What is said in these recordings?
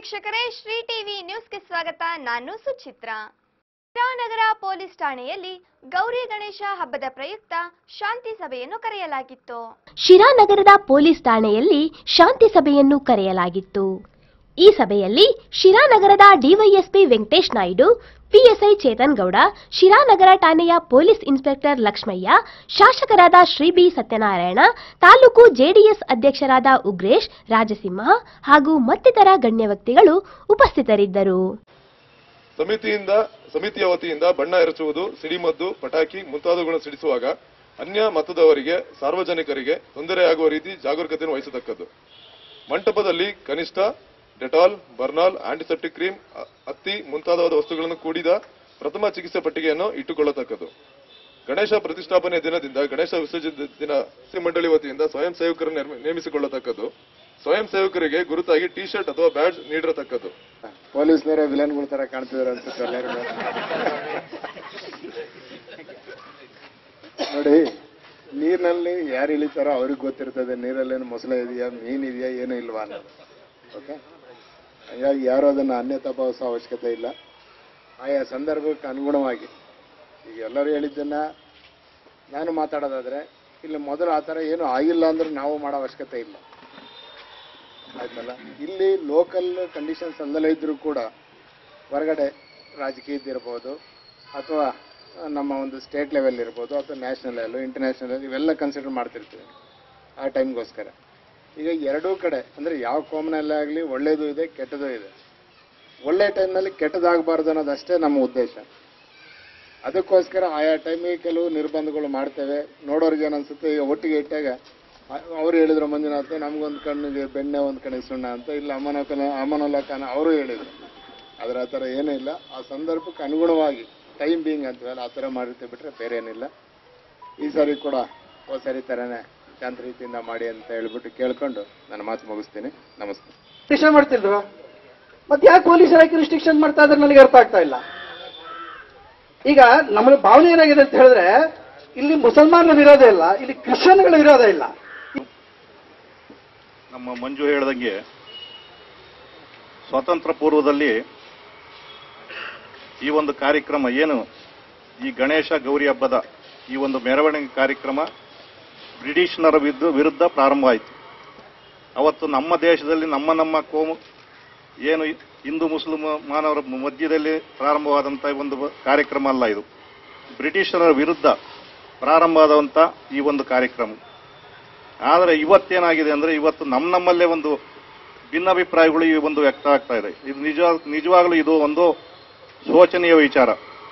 ವೀಕ್ಷಕರೇ ಶ್ರೀ ಟಿವಿ ನ್ಯೂಸ್ಗೆ ಸ್ವಾಗತ ನಾನು ಸುಚಿತ್ರ ಶಿರಾನಗರ ಪೊಲೀಸ್ ಠಾಣೆಯಲ್ಲಿ ಗೌರಿ ಗಣೇಶ ಹಬ್ಬದ ಪ್ರಯುಕ್ತ ಶಾಂತಿ ಸಭೆಯನ್ನು ಕರೆಯಲಾಗಿತ್ತು ಶಿರಾನಗರದ ಪೊಲೀಸ್ ಠಾಣೆಯಲ್ಲಿ ಶಾಂತಿ ಸಭೆಯನ್ನು ಕರೆಯಲಾಗಿತ್ತು ಈ ಸಭೆಯಲ್ಲಿ ಶಿರಾನಗರದ ಡಿವೈಎಸ್ಪಿ ವೆಂಕಟೇಶ್ ನಾಯ್ಡು ಪಿಎಸ್ಐ ಚೇತನ್ ಗೌಡ ಶಿರಾನಗರ ಠಾಣೆಯ ಪೊಲೀಸ್ ಇನ್ಸ್ಪೆಕ್ಟರ್ ಲಕ್ಷ್ಮಯ್ಯ ಶಾಸಕರಾದ ಶ್ರೀ ಬಿ ಸತ್ಯನಾರಾಯಣ ತಾಲೂಕು ಜೆಡಿಎಸ್ ಅಧ್ಯಕ್ಷರಾದ ಉಗ್ರೇಶ್ ರಾಜಸಿಂಹ ಹಾಗೂ ಮತ್ತಿತರ ಗಣ್ಯ ವ್ಯಕ್ತಿಗಳು ಉಪಸ್ಥಿತರಿದ್ದರು ಸಮಿತಿಯಿಂದ ಸಮಿತಿಯ ವತಿಯಿಂದ ಬಣ್ಣ ಎರಚುವುದು ಸಿಡಿಮದ್ದು ಪಟಾಕಿ ಮುಂತಾದವುಗಳನ್ನು ಸಿಡಿಸುವಾಗ ಅನ್ಯ ಮತದವರಿಗೆ ಸಾರ್ವಜನಿಕರಿಗೆ ತೊಂದರೆಯಾಗುವ ರೀತಿ ಜಾಗರೂಕತೆಯನ್ನು ವಹಿಸತಕ್ಕದ್ದು ಮಂಟಪದಲ್ಲಿ ಕನಿಷ್ಠ ಡೆಟಾಲ್ ಬರ್ನಾಲ್ ಆಂಟಿಸೆಪ್ಟಿಕ್ ಕ್ರೀಮ್ ಅ- ಹತ್ತಿ ಮುಂತಾದ ವಸ್ತುಗಳನ್ನು ಕೂಡಿದ ಪ್ರಥಮ ಚಿಕಿತ್ಸೆ ಪಟ್ಟಿಗೆಯನ್ನು ಇಟ್ಟುಕೊಳ್ಳತಕ್ಕದ್ದು ಗಣೇಶ ಪ್ರತಿಷ್ಠಾಪನೆ ದಿನದಿಂದ ಗಣೇಶ ವಿಸರ್ಜನೆ ದಿನ ಸಿ ಮಂಡಳಿ ವತಿಯಿಂದ ಸ್ವಯಂ ಸೇವಕರನ್ನು ನೇಮ- ನೇಮಿಸಿಕೊಳ್ಳತಕ್ಕದ್ದು ಸ್ವಯಂ ಸೇವಕರಿಗೆ ಗುರುತಾಗಿ ಟಿ ಶರ್ಟ್ ಅಥವಾ ಬ್ಯಾಡ್ಜ್ ನೀಡಿರತಕ್ಕದ್ದು ಪೊಲೀಸ್ನವರೇ ವಿಲನ್ಗಳ ತರ ಕಾಣ್ತಿದಾರೆ ಅನ್ಸುತ್ತೆ ಎಲ್ಲರಿಗೂ ನೋಡಿ ನೀರಿನಲ್ಲಿ ಯಾರು ಇಳಿತಾರೋ ಅವ್ರಿಗೆ ಗೊತ್ತಿರ್ತದೆ ನೀರಲ್ಲೇನು ಮೊಸಳೆ ಇದೆಯಾ ಮೀನ್ ಇದೆಯಾ ಏನೂ ಇಲ್ವಾ ಅನ್ನೋದು ಓಕೆ ಹಾಗಾಗಿ ಯಾರು ಅದನ್ನು ಅನ್ಯತಾ ಭಾವಿಸೋ ಅವಶ್ಯಕತೆ ಇಲ್ಲ ಆಯಾ ಸಂದರ್ಭಕ್ಕೆ ಅನುಗುಣವಾಗಿ ಈಗ ಎಲ್ಲರೂ ಹೇಳಿದ್ದನ್ನ ನಾನು ಮಾತಾಡೋದಾದ್ರೆ ಇಲ್ಲಿ ಮೊದಲು ಆ ಥರ ಏನು ಆಗಿಲ್ಲ ಅಂದ್ರೆ ನಾವು ಮಾಡೋ ಅವಶ್ಯಕತೆ ಇಲ್ಲ ಆಯ್ತಲ್ಲ ಇಲ್ಲಿ ಲೋಕಲ್ ಕಂಡೀಷನ್ಸ್ ಅಲ್ಲೆಲ್ಲ ಇದ್ರೂ ಕೂಡ ಹೊರಗಡೆ ರಾಜಕೀಯದ್ದಿರ್ಬೋದು ಅಥವಾ ನಮ್ಮ ಒಂದು ಸ್ಟೇಟ್ ಲೆವೆಲ್ ಇರ್ಬೋದು ಅಥವಾ ನ್ಯಾಷನಲ್ ಲೆವೆಲ್ ಇಂಟರ್ನ್ಯಾಷನಲ್ ಲೆವೆಲ್ ಇವೆಲ್ಲ ಕನ್ಸಿಡರ್ ಮಾಡ್ತಿರ್ತೀವಿ ಆ ಟೈಮ್ಗೋಸ್ಕರ ಈಗ ಎರಡೂ ಕಡೆ ಅಂದರೆ ಯಾವ ಕೋಮನಲ್ಲೇ ಆಗಲಿ ಒಳ್ಳೇದು ಇದೆ ಕೆಟ್ಟದ್ದು ಇದೆ ಒಳ್ಳೆ ಟೈಮ್ನಲ್ಲಿ ಕೆಟ್ಟದಾಗಬಾರ್ದು ಅನ್ನೋದಷ್ಟೇ ನಮ್ಮ ಉದ್ದೇಶ ಅದಕ್ಕೋಸ್ಕರ ಆಯಾ ಟೈಮಿಗೆ ಕೆಲವು ನಿರ್ಬಂಧಗಳು ಮಾಡ್ತೇವೆ ನೋಡೋರಿಗೆ ಏನನ್ಸುತ್ತೆ ಈಗ ಒಟ್ಟಿಗೆ ಇಟ್ಟಾಗ ಅ- ಅವ್ರು ಹೇಳಿದ್ರು ಮಂಜುನಾಥ್ ನಮ್ಗೊಂದು ಕಣ್ಣಿಗೆ ಬೆಣ್ಣೆ ಒಂದು ಕಣ್ಣಿಗೆ ಸುಣ್ಣ ಅಂತ ಇಲ್ಲ ಅಮ್ಮನಕನ ಅಮ್ಮನೋಲಕನ ಅವರು ಹೇಳಿದ್ರು ಆದ್ರೆ ಆ ಥರ ಏನೂ ಇಲ್ಲ ಆ ಸಂದರ್ಭಕ್ಕೆ ಅನುಗುಣವಾಗಿ ಟೈಮ್ ಬೀಯಿಂಗ್ ಅಂತೀವಲ್ಲ ಆ ಥರ ಮಾಡಿರ್ತೀವಿ ಬಿಟ್ರೆ ಬೇರೆ ಏನಿಲ್ಲ ಈ ಸಾರಿ ಕೂಡ ಹೋದ ಸಾರಿ ಥರನೇ ಶಾಂತ ರೀತಿಯಿಂದ ಮಾಡಿ ಅಂತ ಹೇಳ್ಬಿಟ್ಟು ಕೇಳ್ಕೊಂಡು ನನ್ನ ಮಾತು ಮುಗಿಸ್ತೀನಿ ನಮಸ್ತೆ ರಿಸ್ಟ್ರಿಕ್ಷನ್ ಮಾಡ್ತಿಲ್ವಾ ಮತ್ತೆ ಯಾಕೆ ಪೊಲೀಸರು ಯಾಕೆ ರಿಸ್ಟ್ರಿಕ್ಷನ್ ಮಾಡ್ತಾ ಇದ್ರೆ ನನಗೆ ಅರ್ಥ ಆಗ್ತಾ ಇಲ್ಲ ಈಗ ನಮ್ಮ ಭಾವನೆ ಏನಾಗಿದೆ ಅಂತ ಹೇಳಿದ್ರೆ ಇಲ್ಲಿ ಮುಸಲ್ಮಾನರ ವಿರೋಧ ಇಲ್ಲ ಇಲ್ಲಿ ಕ್ರಿಶ್ಚಿಯನ್ಗಳ ವಿರೋಧ ಇಲ್ಲ ನಮ್ಮ ಮಂಜು ಹೇಳ್ದಂಗೆ ಸ್ವಾತಂತ್ರ್ಯ ಪೂರ್ವದಲ್ಲಿ ಈ ಒಂದು ಕಾರ್ಯಕ್ರಮ ಏನು ಈ ಗಣೇಶ ಗೌರಿ ಹಬ್ಬದ ಈ ಒಂದು ಮೆರವಣಿಗೆ ಕಾರ್ಯಕ್ರಮ ಬ್ರಿಟಿಷ್ನರ ವಿರುದ್ಧ ವಿರುದ್ಧ ಪ್ರಾರಂಭ ಆಯಿತು ಅವತ್ತು ನಮ್ಮ ದೇಶದಲ್ಲಿ ನಮ್ಮ ನಮ್ಮ ಕೋಮು ಏನು ಹಿಂದೂ ಮುಸ್ಲಿಂ ಮಾನವರ ಮಧ್ಯದಲ್ಲಿ ಪ್ರಾರಂಭವಾದಂಥ ಒಂದು ಕಾರ್ಯಕ್ರಮ ಅಲ್ಲ ಇದು ಬ್ರಿಟಿಷರ ವಿರುದ್ಧ ಪ್ರಾರಂಭ ಆದಂಥ ಈ ಒಂದು ಕಾರ್ಯಕ್ರಮ ಆದರೆ ಇವತ್ತೇನಾಗಿದೆ ಅಂದ್ರೆ ಇವತ್ತು ನಮ್ಮ ನಮ್ಮಲ್ಲೇ ಒಂದು ಭಿನ್ನಾಭಿಪ್ರಾಯಗಳು ಈ ಒಂದು ವ್ಯಕ್ತ ಆಗ್ತಾ ಇದೆ ಇದು ನಿಜ ನಿಜವಾಗ್ಲೂ ಇದು ಒಂದು ಶೋಚನೀಯ ವಿಚಾರ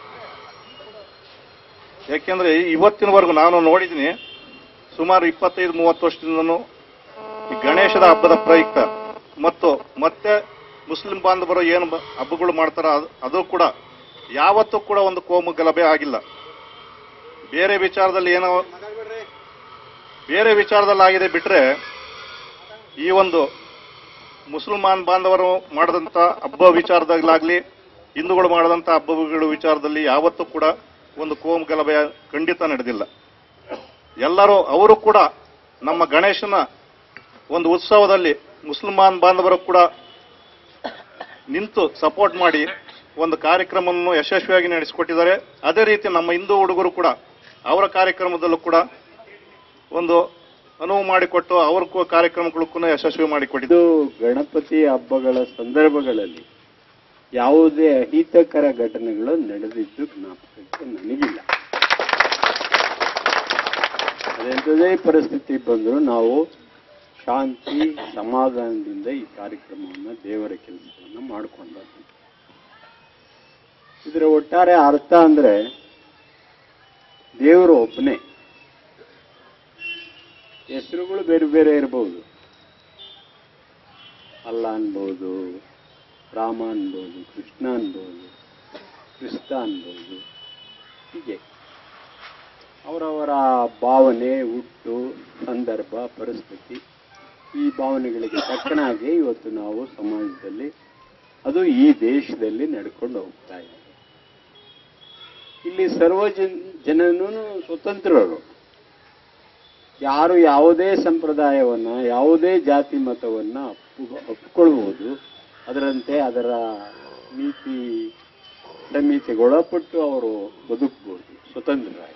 ಯಾಕೆಂದ್ರೆ ಇವತ್ತಿನವರೆಗೂ ನಾನು ನೋಡಿದ್ದೀನಿ ಸುಮಾರು ಇಪ್ಪತ್ತೈದು ಮೂವತ್ತು ವರ್ಷದಿಂದನೂ ಈ ಗಣೇಶದ ಹಬ್ಬದ ಪ್ರಯುಕ್ತ ಮತ್ತು ಮತ್ತೆ ಮುಸ್ಲಿಂ ಬಾಂಧವರು ಏನು ಬ- ಹಬ್ಬಗಳು ಮಾಡ್ತಾರ ಅದು- ಅದು ಕೂಡ ಯಾವತ್ತೂ ಕೂಡ ಒಂದು ಕೋಮು ಗಲಭೆ ಆಗಿಲ್ಲ ಬೇರೆ ವಿಚಾರದಲ್ಲಿ ಏನೋ ಬೇರೆ ವಿಚಾರದಲ್ಲಿ ಆಗಿದೆ ಬಿಟ್ರೆ ಈ ಒಂದು ಮುಸಲ್ಮಾನ್ ಬಾಂಧವರು ಮಾಡದಂತ ಹಬ್ಬ ವಿಚಾರದಲ್ಲಾಗ್ಲಿ ಹಿಂದೂಗಳು ಮಾಡದಂತ ಹಬ್ಬಗಳ ವಿಚಾರದಲ್ಲಿ ಯಾವತ್ತೂ ಕೂಡ ಒಂದು ಕೋಮು ಗಲಭೆ ಖಂಡಿತ ನಡೆದಿಲ್ಲ ಎಲ್ಲರೂ ಅವರು ಕೂಡ ನಮ್ಮ ಗಣೇಶನ ಒಂದು ಉತ್ಸವದಲ್ಲಿ ಮುಸಲ್ಮಾನ್ ಬಾಂಧವರು ಕೂಡ ನಿಂತು ಸಪೋರ್ಟ್ ಮಾಡಿ ಒಂದು ಕಾರ್ಯಕ್ರಮವನ್ನು ಯಶಸ್ವಿಯಾಗಿ ನಡೆಸಿಕೊಟ್ಟಿದ್ದಾರೆ ಅದೇ ರೀತಿ ನಮ್ಮ ಹಿಂದೂ ಹುಡುಗರು ಕೂಡ ಅವರ ಕಾರ್ಯಕ್ರಮದಲ್ಲೂ ಕೂಡ ಒಂದು ಅನುವು ಮಾಡಿಕೊಟ್ಟು ಅವ್ರ ಕು- ಕಾರ್ಯಕ್ರಮಗಳು ಕೂಡ ಯಶಸ್ವಿ ಮಾಡಿಕೊಟ್ಟಿದ್ದಾರೆ ಇದು ಗಣಪತಿ ಹಬ್ಬಗಳ ಸಂದರ್ಭಗಳಲ್ಲಿ ಯಾವುದೇ ಅಹಿತಕರ ಘಟನೆಗಳು ನಡೆದಿದ್ದು ಜ್ಞಾಪಕಕ್ಕೆ ನನಗಿಲ್ಲ ಅದೆಂಥದೇ ಪರಿಸ್ಥಿತಿ ಬಂದರೂ ನಾವು ಶಾಂತಿ ಸಮಾಧಾನದಿಂದ ಈ ಕಾರ್ಯಕ್ರಮವನ್ನು ದೇವರ ಕೆಲಸವನ್ನು ಮಾಡಿಕೊಂಡ ಇದರ ಒಟ್ಟಾರೆ ಅರ್ಥ ಅಂದ್ರೆ ದೇವರು ಒಬ್ಬನೇ ಹೆಸರುಗಳು ಬೇರೆ ಬೇರೆ ಇರಬಹುದು ಅಲ್ಲ ಅನ್ಬೋದು ರಾಮ ಅನ್ಬೋದು ಕೃಷ್ಣ ಅನ್ಬೋದು ಕ್ರಿಸ್ತ ಅನ್ಬೋದು ಹೀಗೆ ಅವರವರ ಭಾವನೆ ಹುಟ್ಟು ಸಂದರ್ಭ ಪರಿಸ್ಥಿತಿ ಈ ಭಾವನೆಗಳಿಗೆ ತಕ್ಕನಾಗಿ ಇವತ್ತು ನಾವು ಸಮಾಜದಲ್ಲಿ ಅದು ಈ ದೇಶದಲ್ಲಿ ನಡ್ಕೊಂಡು ಹೋಗ್ತಾ ಇದೆ ಇಲ್ಲಿ ಸರ್ವ ಜನ್ ಜನನೂ ಸ್ವತಂತ್ರರು ಯಾರು ಯಾವುದೇ ಸಂಪ್ರದಾಯವನ್ನ ಯಾವುದೇ ಜಾತಿ ಮತವನ್ನ ಒಪ್ಪು- ಒಪ್ಕೊಳ್ಬಹುದು ಅದರಂತೆ ಅದರ ನೀತಿ ಸಂಹಿತೆಗೊಳಪಟ್ಟು ಅವರು ಬದುಕಬಹುದು ಸ್ವತಂತ್ರರಾಗಿ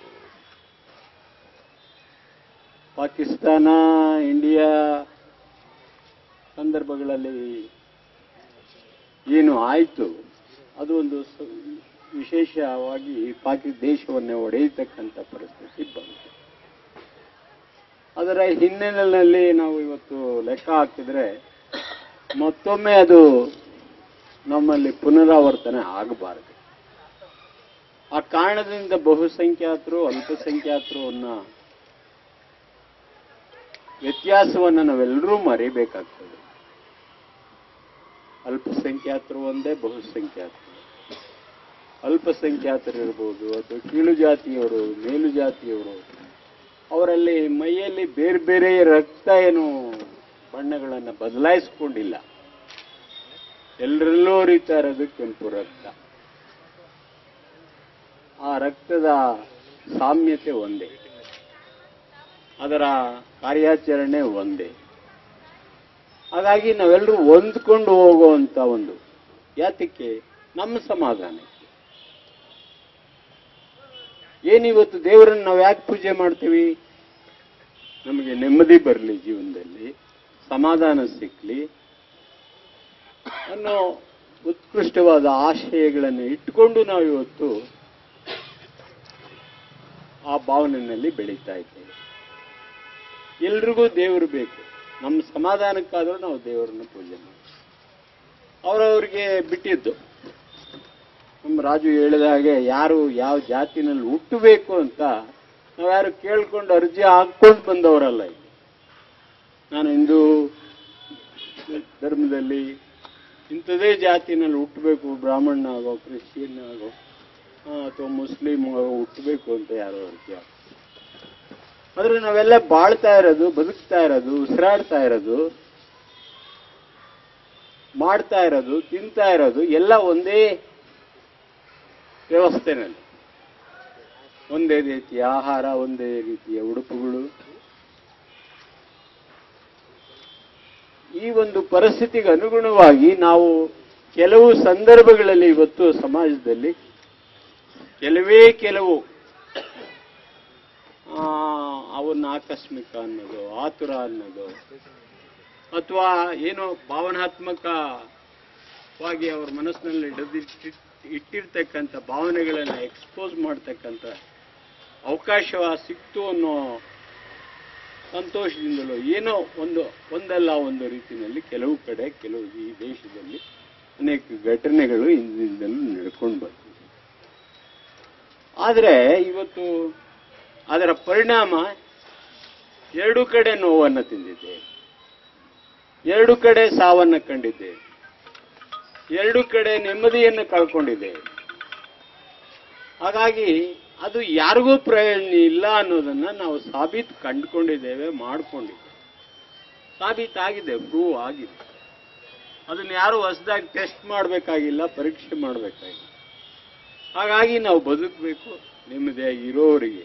ಪಾಕಿಸ್ತಾನ ಇಂಡಿಯಾ ಸಂದರ್ಭಗಳಲ್ಲಿ ಏನು ಆಯಿತು ಅದು ಒಂದು ಸ- ವಿಶೇಷವಾಗಿ ಪಾಕಿ ದೇಶವನ್ನೇ ಒಡೆಯತಕ್ಕಂಥ ಪರಿಸ್ಥಿತಿ ಬಂತು ಅದರ ಹಿನ್ನೆಲೆಯಲ್ಲಿ ನಾವು ಇವತ್ತು ಲೆಕ್ಕ ಹಾಕಿದ್ರೆ ಮತ್ತೊಮ್ಮೆ ಅದು ನಮ್ಮಲ್ಲಿ ಪುನರಾವರ್ತನೆ ಆಗಬಾರದು ಆ ಕಾರಣದಿಂದ ಬಹುಸಂಖ್ಯಾತರು ಅಲ್ಪಸಂಖ್ಯಾತರು ಅನ್ನ ವ್ಯತ್ಯಾಸವನ್ನು ನಾವೆಲ್ಲರೂ ಮರಿಬೇಕಾಗ್ತದೆ ಅಲ್ಪಸಂಖ್ಯಾತರು ಒಂದೇ ಬಹುಸಂಖ್ಯಾತರು ಅಲ್ಪಸಂಖ್ಯಾತರು ಇರ್ಬೋದು ಅಥವಾ ಕೀಳು ಜಾತಿಯವರು ಮೇಲು ಜಾತಿಯವರು ಅವರಲ್ಲಿ ಮೈಯಲ್ಲಿ ಬೇರೆ ಬೇರೆ ರಕ್ತ ಏನು ಬಣ್ಣಗಳನ್ನು ಬದಲಾಯಿಸ್ಕೊಂಡಿಲ್ಲ ಎಲ್ಲರಲ್ಲೂ ಹರಿತಾ ಇರೋದು ಕೆಂಪು ರಕ್ತ ಆ ರಕ್ತದ ಸಾಮ್ಯತೆ ಒಂದೇ ಅದರ ಕಾರ್ಯಾಚರಣೆ ಒಂದೇ ಹಾಗಾಗಿ ನಾವೆಲ್ಲರೂ ಹೊಂದ್ಕೊಂಡು ಹೋಗುವಂತ ಒಂದು ಯಾತಕ್ಕೆ ನಮ್ಮ ಸಮಾಧಾನಕ್ಕೆ ಏನಿವತ್ತು ದೇವರನ್ನು ನಾವು ಯಾಕೆ ಪೂಜೆ ಮಾಡ್ತೀವಿ ನಮಗೆ ನೆಮ್ಮದಿ ಬರಲಿ ಜೀವನದಲ್ಲಿ ಸಮಾಧಾನ ಸಿಕ್ಕಲಿ ಅನ್ನೋ ಉತ್ಕೃಷ್ಟವಾದ ಆಶಯಗಳನ್ನು ಇಟ್ಟುಕೊಂಡು ನಾವು ಇವತ್ತು ಆ ಭಾವನೆಯಲ್ಲಿ ಬೆಳೀತಾ ಇದ್ದೇವೆ ಎಲ್ರಿಗೂ ದೇವರು ಬೇಕು ನಮ್ಮ ಸಮಾಧಾನಕ್ಕಾದರೂ ನಾವು ದೇವರನ್ನ ಪೂಜೆ ಮಾಡಿ ಅವರವ್ರಿಗೆ ಬಿಟ್ಟಿದ್ದು ನಮ್ಮ ರಾಜು ಹೇಳಿದ ಹಾಗೆ ಯಾರು ಯಾವ ಜಾತಿನಲ್ಲಿ ಹುಟ್ಟಬೇಕು ಅಂತ ನಾವು ಯಾರು ಕೇಳ್ಕೊಂಡು ಅರ್ಜಿ ಹಾಕ್ಕೊಂಡು ಬಂದವರಲ್ಲ ಇಲ್ಲಿ ನಾನು ಹಿಂದೂ ಧರ್ಮದಲ್ಲಿ ಇಂಥದೇ ಜಾತಿನಲ್ಲಿ ಹುಟ್ಟಬೇಕು ಬ್ರಾಹ್ಮಣ ಆಗೋ ಕ್ರಿಶ್ಚಿಯನ್ ಆಗೋ ಆ, ಅಥವಾ ಮುಸ್ಲಿಂ ಆಗೋ ಹುಟ್ಟಬೇಕು ಅಂತ ಯಾರೋ ಅರ್ಜಿ ಹಾಕ್ತಾರೆ. ಆದ್ರೆ ನಾವೆಲ್ಲ ಬಾಳ್ತಾ ಇರೋದು ಬದುಕ್ತಾ ಇರೋದು ಉಸಿರಾಡ್ತಾ ಇರೋದು ಮಾಡ್ತಾ ಇರೋದು ತಿಂತಾ ಇರೋದು ಎಲ್ಲ ಒಂದೇ ವ್ಯವಸ್ಥೆನಲ್ಲಿ ಒಂದೇ ರೀತಿಯ ಆಹಾರ ಒಂದೇ ರೀತಿಯ ಉಡುಪುಗಳು ಈ ಒಂದು ಪರಿಸ್ಥಿತಿಗೆ ಅನುಗುಣವಾಗಿ ನಾವು ಕೆಲವು ಸಂದರ್ಭಗಳಲ್ಲಿ ಇವತ್ತು ಸಮಾಜದಲ್ಲಿ ಕೆಲವೇ ಕೆಲವು ಆ, ಅವನ್ನ ಆಕಸ್ಮಿಕ ಅನ್ನೋದು ಆತುರ ಅನ್ನೋದು ಅಥವಾ ಏನೋ ಭಾವನಾತ್ಮಕವಾಗಿ ಅವ್ರ ಮನಸ್ಸಿನಲ್ಲಿ ಹಿಡಿದಿಟ್ಟು ಇಟ್ಟಿರ್ತಕ್ಕಂಥ ಭಾವನೆಗಳನ್ನು ಎಕ್ಸ್ಪೋಸ್ ಮಾಡ್ತಕ್ಕಂಥ ಅವಕಾಶ ಸಿಕ್ತು ಅನ್ನೋ ಸಂತೋಷದಿಂದಲೋ ಏನೋ ಒಂದು ಒಂದಲ್ಲ ಒಂದು ರೀತಿಯಲ್ಲಿ ಕೆಲವು ಕಡೆ ಕೆಲವು ಈ ದೇಶದಲ್ಲಿ ಅನೇಕ ಘಟನೆಗಳು ಹಿಂದಿನಿಂದಲೂ ನಡ್ಕೊಂಡು ಬರ್ತಿದೆ ಆದರೆ ಇವತ್ತು ಅದರ ಪರಿಣಾಮ ಎರಡು ಕಡೆ ನೋವನ್ನು ತಿಂದಿದೆ ಎರಡು ಕಡೆ ಸಾವನ್ನು ಕಂಡಿದೆ ಎರಡು ಕಡೆ ನೆಮ್ಮದಿಯನ್ನು ಕಳ್ಕೊಂಡಿದೆ ಹಾಗಾಗಿ ಅದು ಯಾರಿಗೂ ಪ್ರಯೋಜನ ಇಲ್ಲ ಅನ್ನೋದನ್ನ ನಾವು ಸಾಬೀತು ಕಂಡುಕೊಂಡಿದ್ದೇವೆ ಮಾಡ್ಕೊಂಡಿದ್ದೇವೆ ಸಾಬೀತಾಗಿದೆ ಪ್ರೂವ್ ಆಗಿದೆ ಅದನ್ನ ಯಾರು ಹೊಸದಾಗಿ ಟೆಸ್ಟ್ ಮಾಡಬೇಕಾಗಿಲ್ಲ ಪರೀಕ್ಷೆ ಮಾಡಬೇಕಾಗಿಲ್ಲ ಹಾಗಾಗಿ ನಾವು ಬದುಕಬೇಕು ನೆಮ್ಮದಿಯಾಗಿ ಇರೋವರಿಗೆ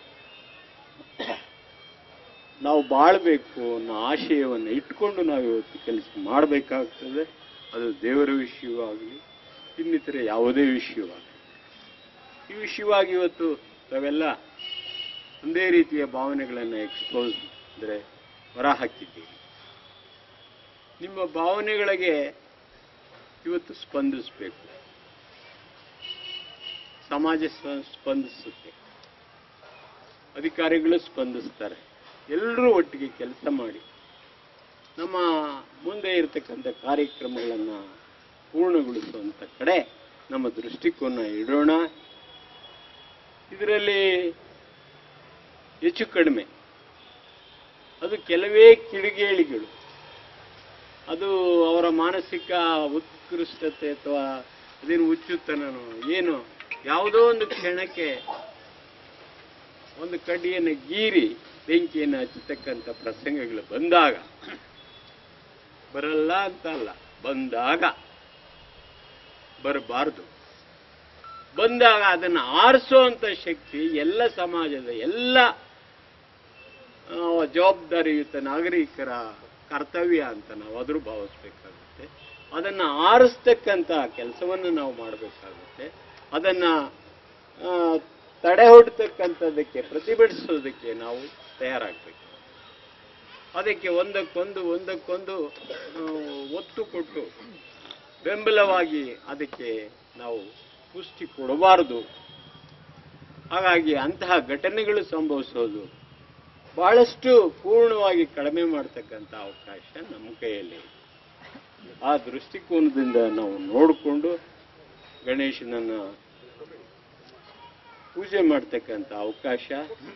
ನಾವು ಬಾಳ್ಬೇಕು ಅನ್ನೋ ಆಶಯವನ್ನು ಇಟ್ಕೊಂಡು ನಾವು ಇವತ್ತು ಕೆಲಸ ಮಾಡಬೇಕಾಗ್ತದೆ ಅದು ದೇವರ ವಿಷಯವಾಗಲಿ ಇನ್ನಿತರೆ ಯಾವುದೇ ವಿಷಯವಾಗಲಿ ಈ ವಿಷಯವಾಗಿ ಇವತ್ತು ತಾವೆಲ್ಲ ಒಂದೇ ರೀತಿಯ ಭಾವನೆಗಳನ್ನು ಎಕ್ಸ್ಪೋಸ್ ಅಂದರೆ ಹೊರಹಾಕಿದ್ದೀರಿ ನಿಮ್ಮ ಭಾವನೆಗಳಿಗೆ ಇವತ್ತು ಸ್ಪಂದಿಸಬೇಕು ಸಮಾಜ ಸ್ಪ- ಸ್ಪಂದಿಸುತ್ತೆ ಅಧಿಕಾರಿಗಳು ಸ್ಪಂದಿಸ್ತಾರೆ ಎಲ್ಲರೂ ಒಟ್ಟಿಗೆ ಕೆಲಸ ಮಾಡಿ ನಮ್ಮ ಮುಂದೆ ಇರತಕ್ಕಂಥ ಕಾರ್ಯಕ್ರಮಗಳನ್ನು ಪೂರ್ಣಗೊಳಿಸುವಂಥ ಕಡೆ ನಮ್ಮ ದೃಷ್ಟಿಕೋನ ಇಡೋಣ ಇದರಲ್ಲಿ ಹೆಚ್ಚು ಕಡಿಮೆ ಅದು ಕೆಲವೇ ಕಿಡಿಗೇಳಿಗಳು ಅದು ಅವರ ಮಾನಸಿಕ ಉತ್ಕೃಷ್ಟತೆ ಅಥವಾ ಅದೇನು ಹುಚ್ಚುತನನೋ ಏನು ಯಾವುದೋ ಒಂದು ಕ್ಷಣಕ್ಕೆ ಒಂದು ಕಡ್ಡಿಯನ್ನು ಗೀರಿ ಬೆಂಕಿಯನ್ನು ಹಚ್ಚತಕ್ಕಂಥ ಪ್ರಸಂಗಗಳು ಬಂದಾಗ ಬರಲ್ಲ ಅಂತ ಅಲ್ಲ ಬಂದಾಗ ಬರಬಾರದು ಬಂದಾಗ ಅದನ್ನು ಆರಿಸುವಂಥ ಶಕ್ತಿ ಎಲ್ಲ ಸಮಾಜದ ಎಲ್ಲ ಆ, ಜವಾಬ್ದಾರಿಯುತ ನಾಗರಿಕರ ಕರ್ತವ್ಯ ಅಂತ ನಾವು ಆದರೂ ಭಾವಿಸ್ಬೇಕಾಗುತ್ತೆ ಅದನ್ನು ಆರಿಸ್ತಕ್ಕಂಥ ಕೆಲಸವನ್ನು ನಾವು ಮಾಡಬೇಕಾಗುತ್ತೆ ಅದನ್ನು ತಡೆ ಹೊಡ್ತಕ್ಕಂಥದ್ದಕ್ಕೆ ಪ್ರತಿಭಟಿಸೋದಕ್ಕೆ ನಾವು ತಯಾರಾಗಬೇಕು ಅದಕ್ಕೆ ಒಂದಕ್ಕೊಂದು ಒಂದಕ್ಕೊಂದು ಆ, ಒತ್ತು ಕೊಟ್ಟು ಬೆಂಬಲವಾಗಿ ಅದಕ್ಕೆ ನಾವು ಪುಷ್ಟಿ ಕೊಡಬಾರದು ಹಾಗಾಗಿ ಅಂತಹ ಘಟನೆಗಳು ಸಂಭವಿಸೋದು ಬಹಳಷ್ಟು ಪೂರ್ಣವಾಗಿ ಕಡಿಮೆ ಮಾಡ್ತಕ್ಕಂಥ ಅವಕಾಶ ನಮ್ಮ ಕೈಯಲ್ಲಿ ಇದೆ. ಆ ದೃಷ್ಟಿಕೋನದಿಂದ ನಾವು ನೋಡಿಕೊಂಡು ಗಣೇಶನನ್ನ ಪೂಜೆ ಮಾಡ್ತಕ್ಕಂಥ ಅವಕಾಶ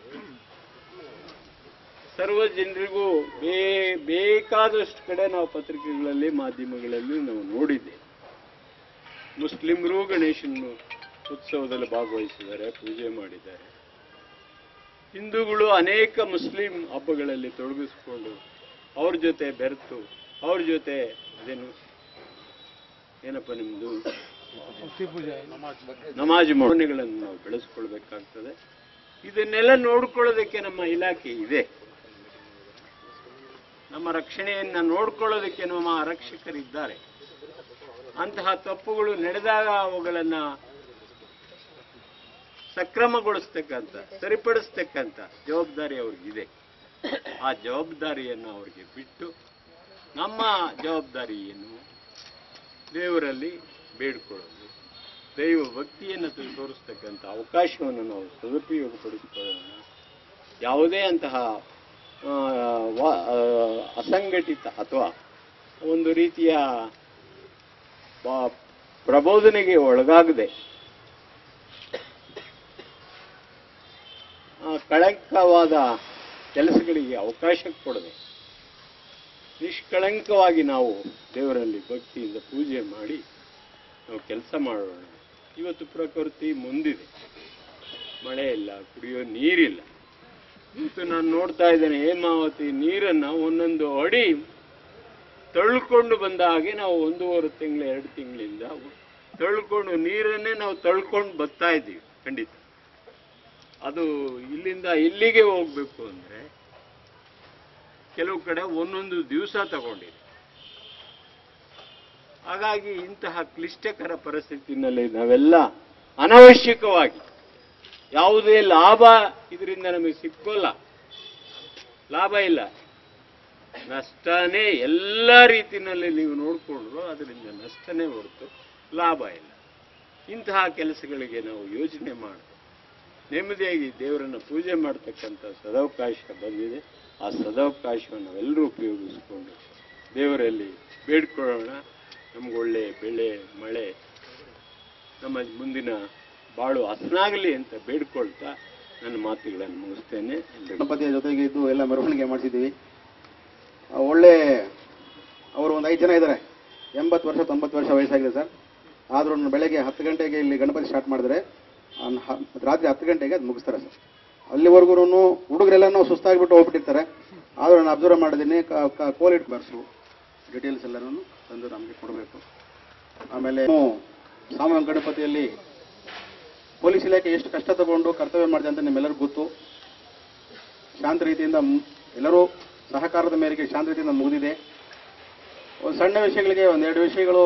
ಸರ್ವ ಜನರಿಗೂ ಬೇ ಬೇಕಾದಷ್ಟು ಕಡೆ ನಾವು ಪತ್ರಿಕೆಗಳಲ್ಲಿ ಮಾಧ್ಯಮಗಳಲ್ಲಿ ನಾವು ನೋಡಿದ್ದೇವೆ ಮುಸ್ಲಿಮರು ಗಣೇಶನ ಉತ್ಸವದಲ್ಲಿ ಭಾಗವಹಿಸಿದ್ದಾರೆ ಪೂಜೆ ಮಾಡಿದ್ದಾರೆ ಹಿಂದೂಗಳು ಅನೇಕ ಮುಸ್ಲಿಂ ಹಬ್ಬಗಳಲ್ಲಿ ತೊಡಗಿಸ್ಕೊಂಡು ಅವ್ರ ಜೊತೆ ಬೆರೆತು ಅವ್ರ ಜೊತೆ ಅದೇನು ಏನಪ್ಪ ನಿಮ್ದು ನಮಾಜ್ ಮೌನ್ಯಗಳನ್ನು ನಾವು ಬೆಳೆಸ್ಕೊಳ್ಬೇಕಾಗ್ತದೆ ಇದನ್ನೆಲ್ಲ ನೋಡ್ಕೊಳ್ಳೋದಕ್ಕೆ ನಮ್ಮ ಇಲಾಖೆ ಇದೆ ನಮ್ಮ ರಕ್ಷಣೆಯನ್ನ ನೋಡ್ಕೊಳ್ಳೋದಕ್ಕೆ ನಮ್ಮ ಆರಕ್ಷಕರಿದ್ದಾರೆ ಅಂತಹ ತಪ್ಪುಗಳು ನಡೆದಾಗ ಅವುಗಳನ್ನ ಸಕ್ರಮಗೊಳಿಸ್ತಕ್ಕಂಥ ಸರಿಪಡಿಸ್ತಕ್ಕಂಥ ಜವಾಬ್ದಾರಿ ಅವ್ರಿಗಿದೆ ಆ ಜವಾಬ್ದಾರಿಯನ್ನು ಅವ್ರಿಗೆ ಬಿಟ್ಟು ನಮ್ಮ ಜವಾಬ್ದಾರಿ ಏನು ದೇವರಲ್ಲಿ ಬೇಡ್ಕೊಳ್ಳೋದು ದೈವ ಭಕ್ತಿಯನ್ನು ತ- ತೋರಿಸ್ತಕ್ಕಂಥ ಅವಕಾಶವನ್ನು ನಾವು ಸದುಪಯೋಗಪಡಿಸಿಕೊಳ್ಳೋಣ ಯಾವುದೇ ಅಂತಹ ಆ, ವ- ಆ, ಅಸಂಘಟಿತ ಅಥವಾ ಒಂದು ರೀತಿಯ ಬ- ಪ್ರಬೋಧನೆಗೆ ಒಳಗಾಗದೆ ಆ, ಕಳಂಕವಾದ ಕೆಲಸಗಳಿಗೆ ಅವಕಾಶ ಕೊಡದೆ ನಿಷ್ಕಳಂಕವಾಗಿ ನಾವು ದೇವರಲ್ಲಿ ಭಕ್ತಿಯಿಂದ ಪೂಜೆ ಮಾಡಿ ನಾವು ಕೆಲಸ ಮಾಡೋಣ ಇವತ್ತು ಪ್ರಕೃತಿ ಮುಂದಿದೆ ಮಳೆ ಇಲ್ಲ ಕುಡಿಯೋ ನೀರಿಲ್ಲ ಇವತ್ತು ನಾನು ನೋಡ್ತಾ ಇದ್ದೇನೆ ಹೇಮಾವತಿ ನೀರನ್ನ ಒಂದೊಂದು ಅಡಿ ತಳ್ಕೊಂಡು ಬಂದ ಹಾಗೆ ನಾವು ಒಂದೂವರೆ ತಿಂಗಳು ಎರಡು ತಿಂಗಳಿಂದ ತಳ್ಕೊಂಡು ನೀರನ್ನೇ ನಾವು ತಳ್ಕೊಂಡು ಬರ್ತಾ ಇದ್ದೀವಿ ಖಂಡಿತ ಅದು ಇಲ್ಲಿಂದ ಇಲ್ಲಿಗೆ ಹೋಗ್ಬೇಕು ಅಂದ್ರೆ ಕೆಲವು ಕಡೆ ಒಂದೊಂದು ದಿವಸ ತಗೊಂಡಿದೆ ಹಾಗಾಗಿ ಇಂತಹ ಕ್ಲಿಷ್ಟಕರ ಪರಿಸ್ಥಿತಿನಲ್ಲಿ ನಾವೆಲ್ಲ ಅನವಶ್ಯಕವಾಗಿ ಯಾವುದೇ ಲಾಭ ಇದರಿಂದ ನಮಗೆ ಸಿಕ್ಕೋಲ್ಲ ಲಾಭ ಇಲ್ಲ ನಷ್ಟನೇ ಎಲ್ಲ ರೀತಿಯಲ್ಲಿ ನೀವು ನೋಡಿಕೊಂಡ್ರು ಅದರಿಂದ ನಷ್ಟನೇ ಹೊರತು ಲಾಭ ಇಲ್ಲ ಇಂತಹ ಕೆಲಸಗಳಿಗೆ ನಾವು ಯೋಚನೆ ಮಾಡಿ ನೆಮ್ಮದಿಯಾಗಿ ದೇವರನ್ನು ಪೂಜೆ ಮಾಡ್ತಕ್ಕಂಥ ಸದಾವಕಾಶ ಬಂದಿದೆ ಆ ಸದಾವಕಾಶವನ್ನು ನಾವೆಲ್ಲರೂ ಉಪಯೋಗಿಸ್ಕೊಂಡು ದೇವರಲ್ಲಿ ಬೇಡ್ಕೊಳ್ಳೋಣ ನಮಗೊಳ್ಳೆ ಬೆಳೆ ಮಳೆ ನಮ್ಮ ಮುಂದಿನ ಬಾಳು ಹಸನಾಗಲಿ ಅಂತ ಬೇಡ್ಕೊಳ್ತಾ ನನ್ನ ಮಾತುಗಳನ್ನು ಮುಗಿಸ್ತೇನೆ ಎಲ್ರಿಗೂ ಗಣಪತಿಯ ಜೊತೆಗೆ ಇದ್ದು ಎಲ್ಲ ಮೆರವಣಿಗೆ ಮಾಡಿಸಿದ್ದೀವಿ ಆ, ಒಳ್ಳೆ ಅವರು ಒಂದು ಐದು ಜನ ಇದ್ದಾರೆ ಎಂಬತ್ತು ವರ್ಷ ತೊಂಬತ್ತು ವರ್ಷ ವಯಸ್ಸಾಗಿದೆ ಸರ್ ಆದ್ರೂ ಬೆಳಗ್ಗೆ ಹತ್ತು ಗಂಟೆಗೆ ಇಲ್ಲಿ ಗಣಪತಿ ಸ್ಟಾರ್ಟ್ ಮಾಡಿದ್ರೆ ಅನ್- ಹ- ರಾತ್ರಿ ಹತ್ತು ಗಂಟೆಗೆ ಅದು ಮುಗಿಸ್ತಾರೆ ಸರ್ ಅಲ್ಲಿವರೆಗೂ ಹುಡುಗರೆಲ್ಲನೂ ಸುಸ್ತಾಗಿಬಿಟ್ಟು ಹೋಗ್ಬಿಟ್ಟಿರ್ತಾರೆ ಆದರೂ ನಾನು ಅಬ್ಸರ್ವ್ ಮಾಡಿದ್ದೀನಿ ಕೋಲ್ ಇಟ್ಟು ಬರ್ಸು ಡೀಟೇಲ್ಸ್ ಎಲ್ಲನೂ ತಂದು ನಮಗೆ ಕೊಡಬೇಕು ಆಮೇಲೆ ನಾವು ಸಾಮಾನ್ಯ ಗಣಪತಿಯಲ್ಲಿ ಪೊಲೀಸ್ ಇಲಾಖೆ ಎಷ್ಟು ಕಷ್ಟ ತಗೊಂಡು ಕರ್ತವ್ಯ ಮಾಡಿದೆ ಅಂತ ನಿಮ್ಮೆಲ್ಲರಿಗೂ ಗೊತ್ತು ಶಾಂತ ರೀತಿಯಿಂದ ಮು- ಎಲ್ಲರೂ ಸಹಕಾರದ ಮೇರೆಗೆ ಶಾಂತ ರೀತಿಯಿಂದ ಮುಗಿದಿದೆ ಒಂದು ಸಣ್ಣ ವಿಷಯಗಳಿಗೆ ಒಂದೆರಡು ವಿಷಯಗಳು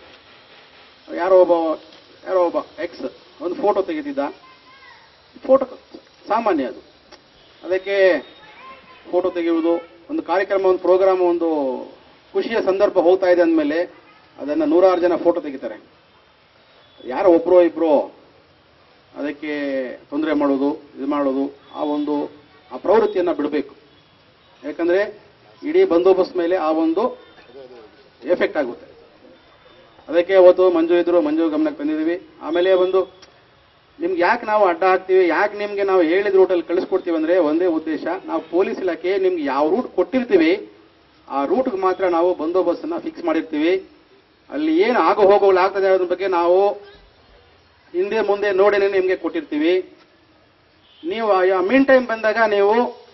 ಯಾರೋ ಒಬ್ಬ ಯಾರೋ ಒಬ್ಬ ಎಕ್ಸ್ ಒಂದು ಫೋಟೋ ತೆಗೆದಿದ್ದ ಫೋಟೋ ಸಾಮಾನ್ಯ ಅದು ಅದಕ್ಕೆ ಫೋಟೋ ತೆಗೆಯುವುದು ಒಂದು ಕಾರ್ಯಕ್ರಮ ಒಂದು ಪ್ರೋಗ್ರಾಮ್ ಒಂದು ಖುಷಿಯ ಸಂದರ್ಭ ಹೋಗ್ತಾ ಇದೆ ಅಂದಮೇಲೆ ಅದನ್ನು ನೂರಾರು ಜನ ಫೋಟೋ ತೆಗಿತಾರೆ ಯಾರೋ ಒಬ್ಬರೋ ಇಬ್ಬರೋ ಅದಕ್ಕೆ ತೊಂದರೆ ಮಾಡೋದು ಇದು ಮಾಡೋದು ಆ ಒಂದು ಆ ಪ್ರವೃತ್ತಿಯನ್ನು ಬಿಡಬೇಕು ಯಾಕಂದ್ರೆ ಇಡೀ ಬಂದೋಬಸ್ತ್ ಮೇಲೆ ಆ ಒಂದು ಎಫೆಕ್ಟ್ ಆಗುತ್ತೆ ಅದಕ್ಕೆ ಅವತ್ತು ಮಂಜು ಇದ್ರು ಮಂಜು ಗಮನಕ್ಕೆ ತಂದಿದ್ದೀವಿ ಆಮೇಲೆ ಒಂದು ನಿಮ್ಗೆ ಯಾಕೆ ನಾವು ಅಡ್ಡ ಹಾಕ್ತೀವಿ ಯಾಕೆ ನಿಮ್ಗೆ ನಾವು ಹೇಳಿದ ರೂಟಲ್ಲಿ ಕಳಿಸ್ಕೊಡ್ತೀವಿ ಅಂದ್ರೆ ಒಂದೇ ಉದ್ದೇಶ ನಾವು ಪೊಲೀಸ್ ಇಲಾಖೆ ನಿಮ್ಗೆ ಯಾವ ರೂಟ್ ಕೊಟ್ಟಿರ್ತೀವಿ ಆ ರೂಟ್ಗೆ ಮಾತ್ರ ನಾವು ಬಂದೋಬಸ್ತನ್ನ ಫಿಕ್ಸ್ ಮಾಡಿರ್ತೀವಿ ಅಲ್ಲಿ ಏನು ಆಗೋ ಹೋಗೋಗಳು ಆಗ್ತದೆ ಅನ್ನೋದ್ರ ಬಗ್ಗೆ ನಾವು ಹಿಂದೆ ಮುಂದೆ ನೋಡಿನೇ ನಿಮಗೆ ಕೊಟ್ಟಿರ್ತೀವಿ ನೀವು ಮೀನ್ ಟೈಮ್ ಬಂದಾಗ ನೀವು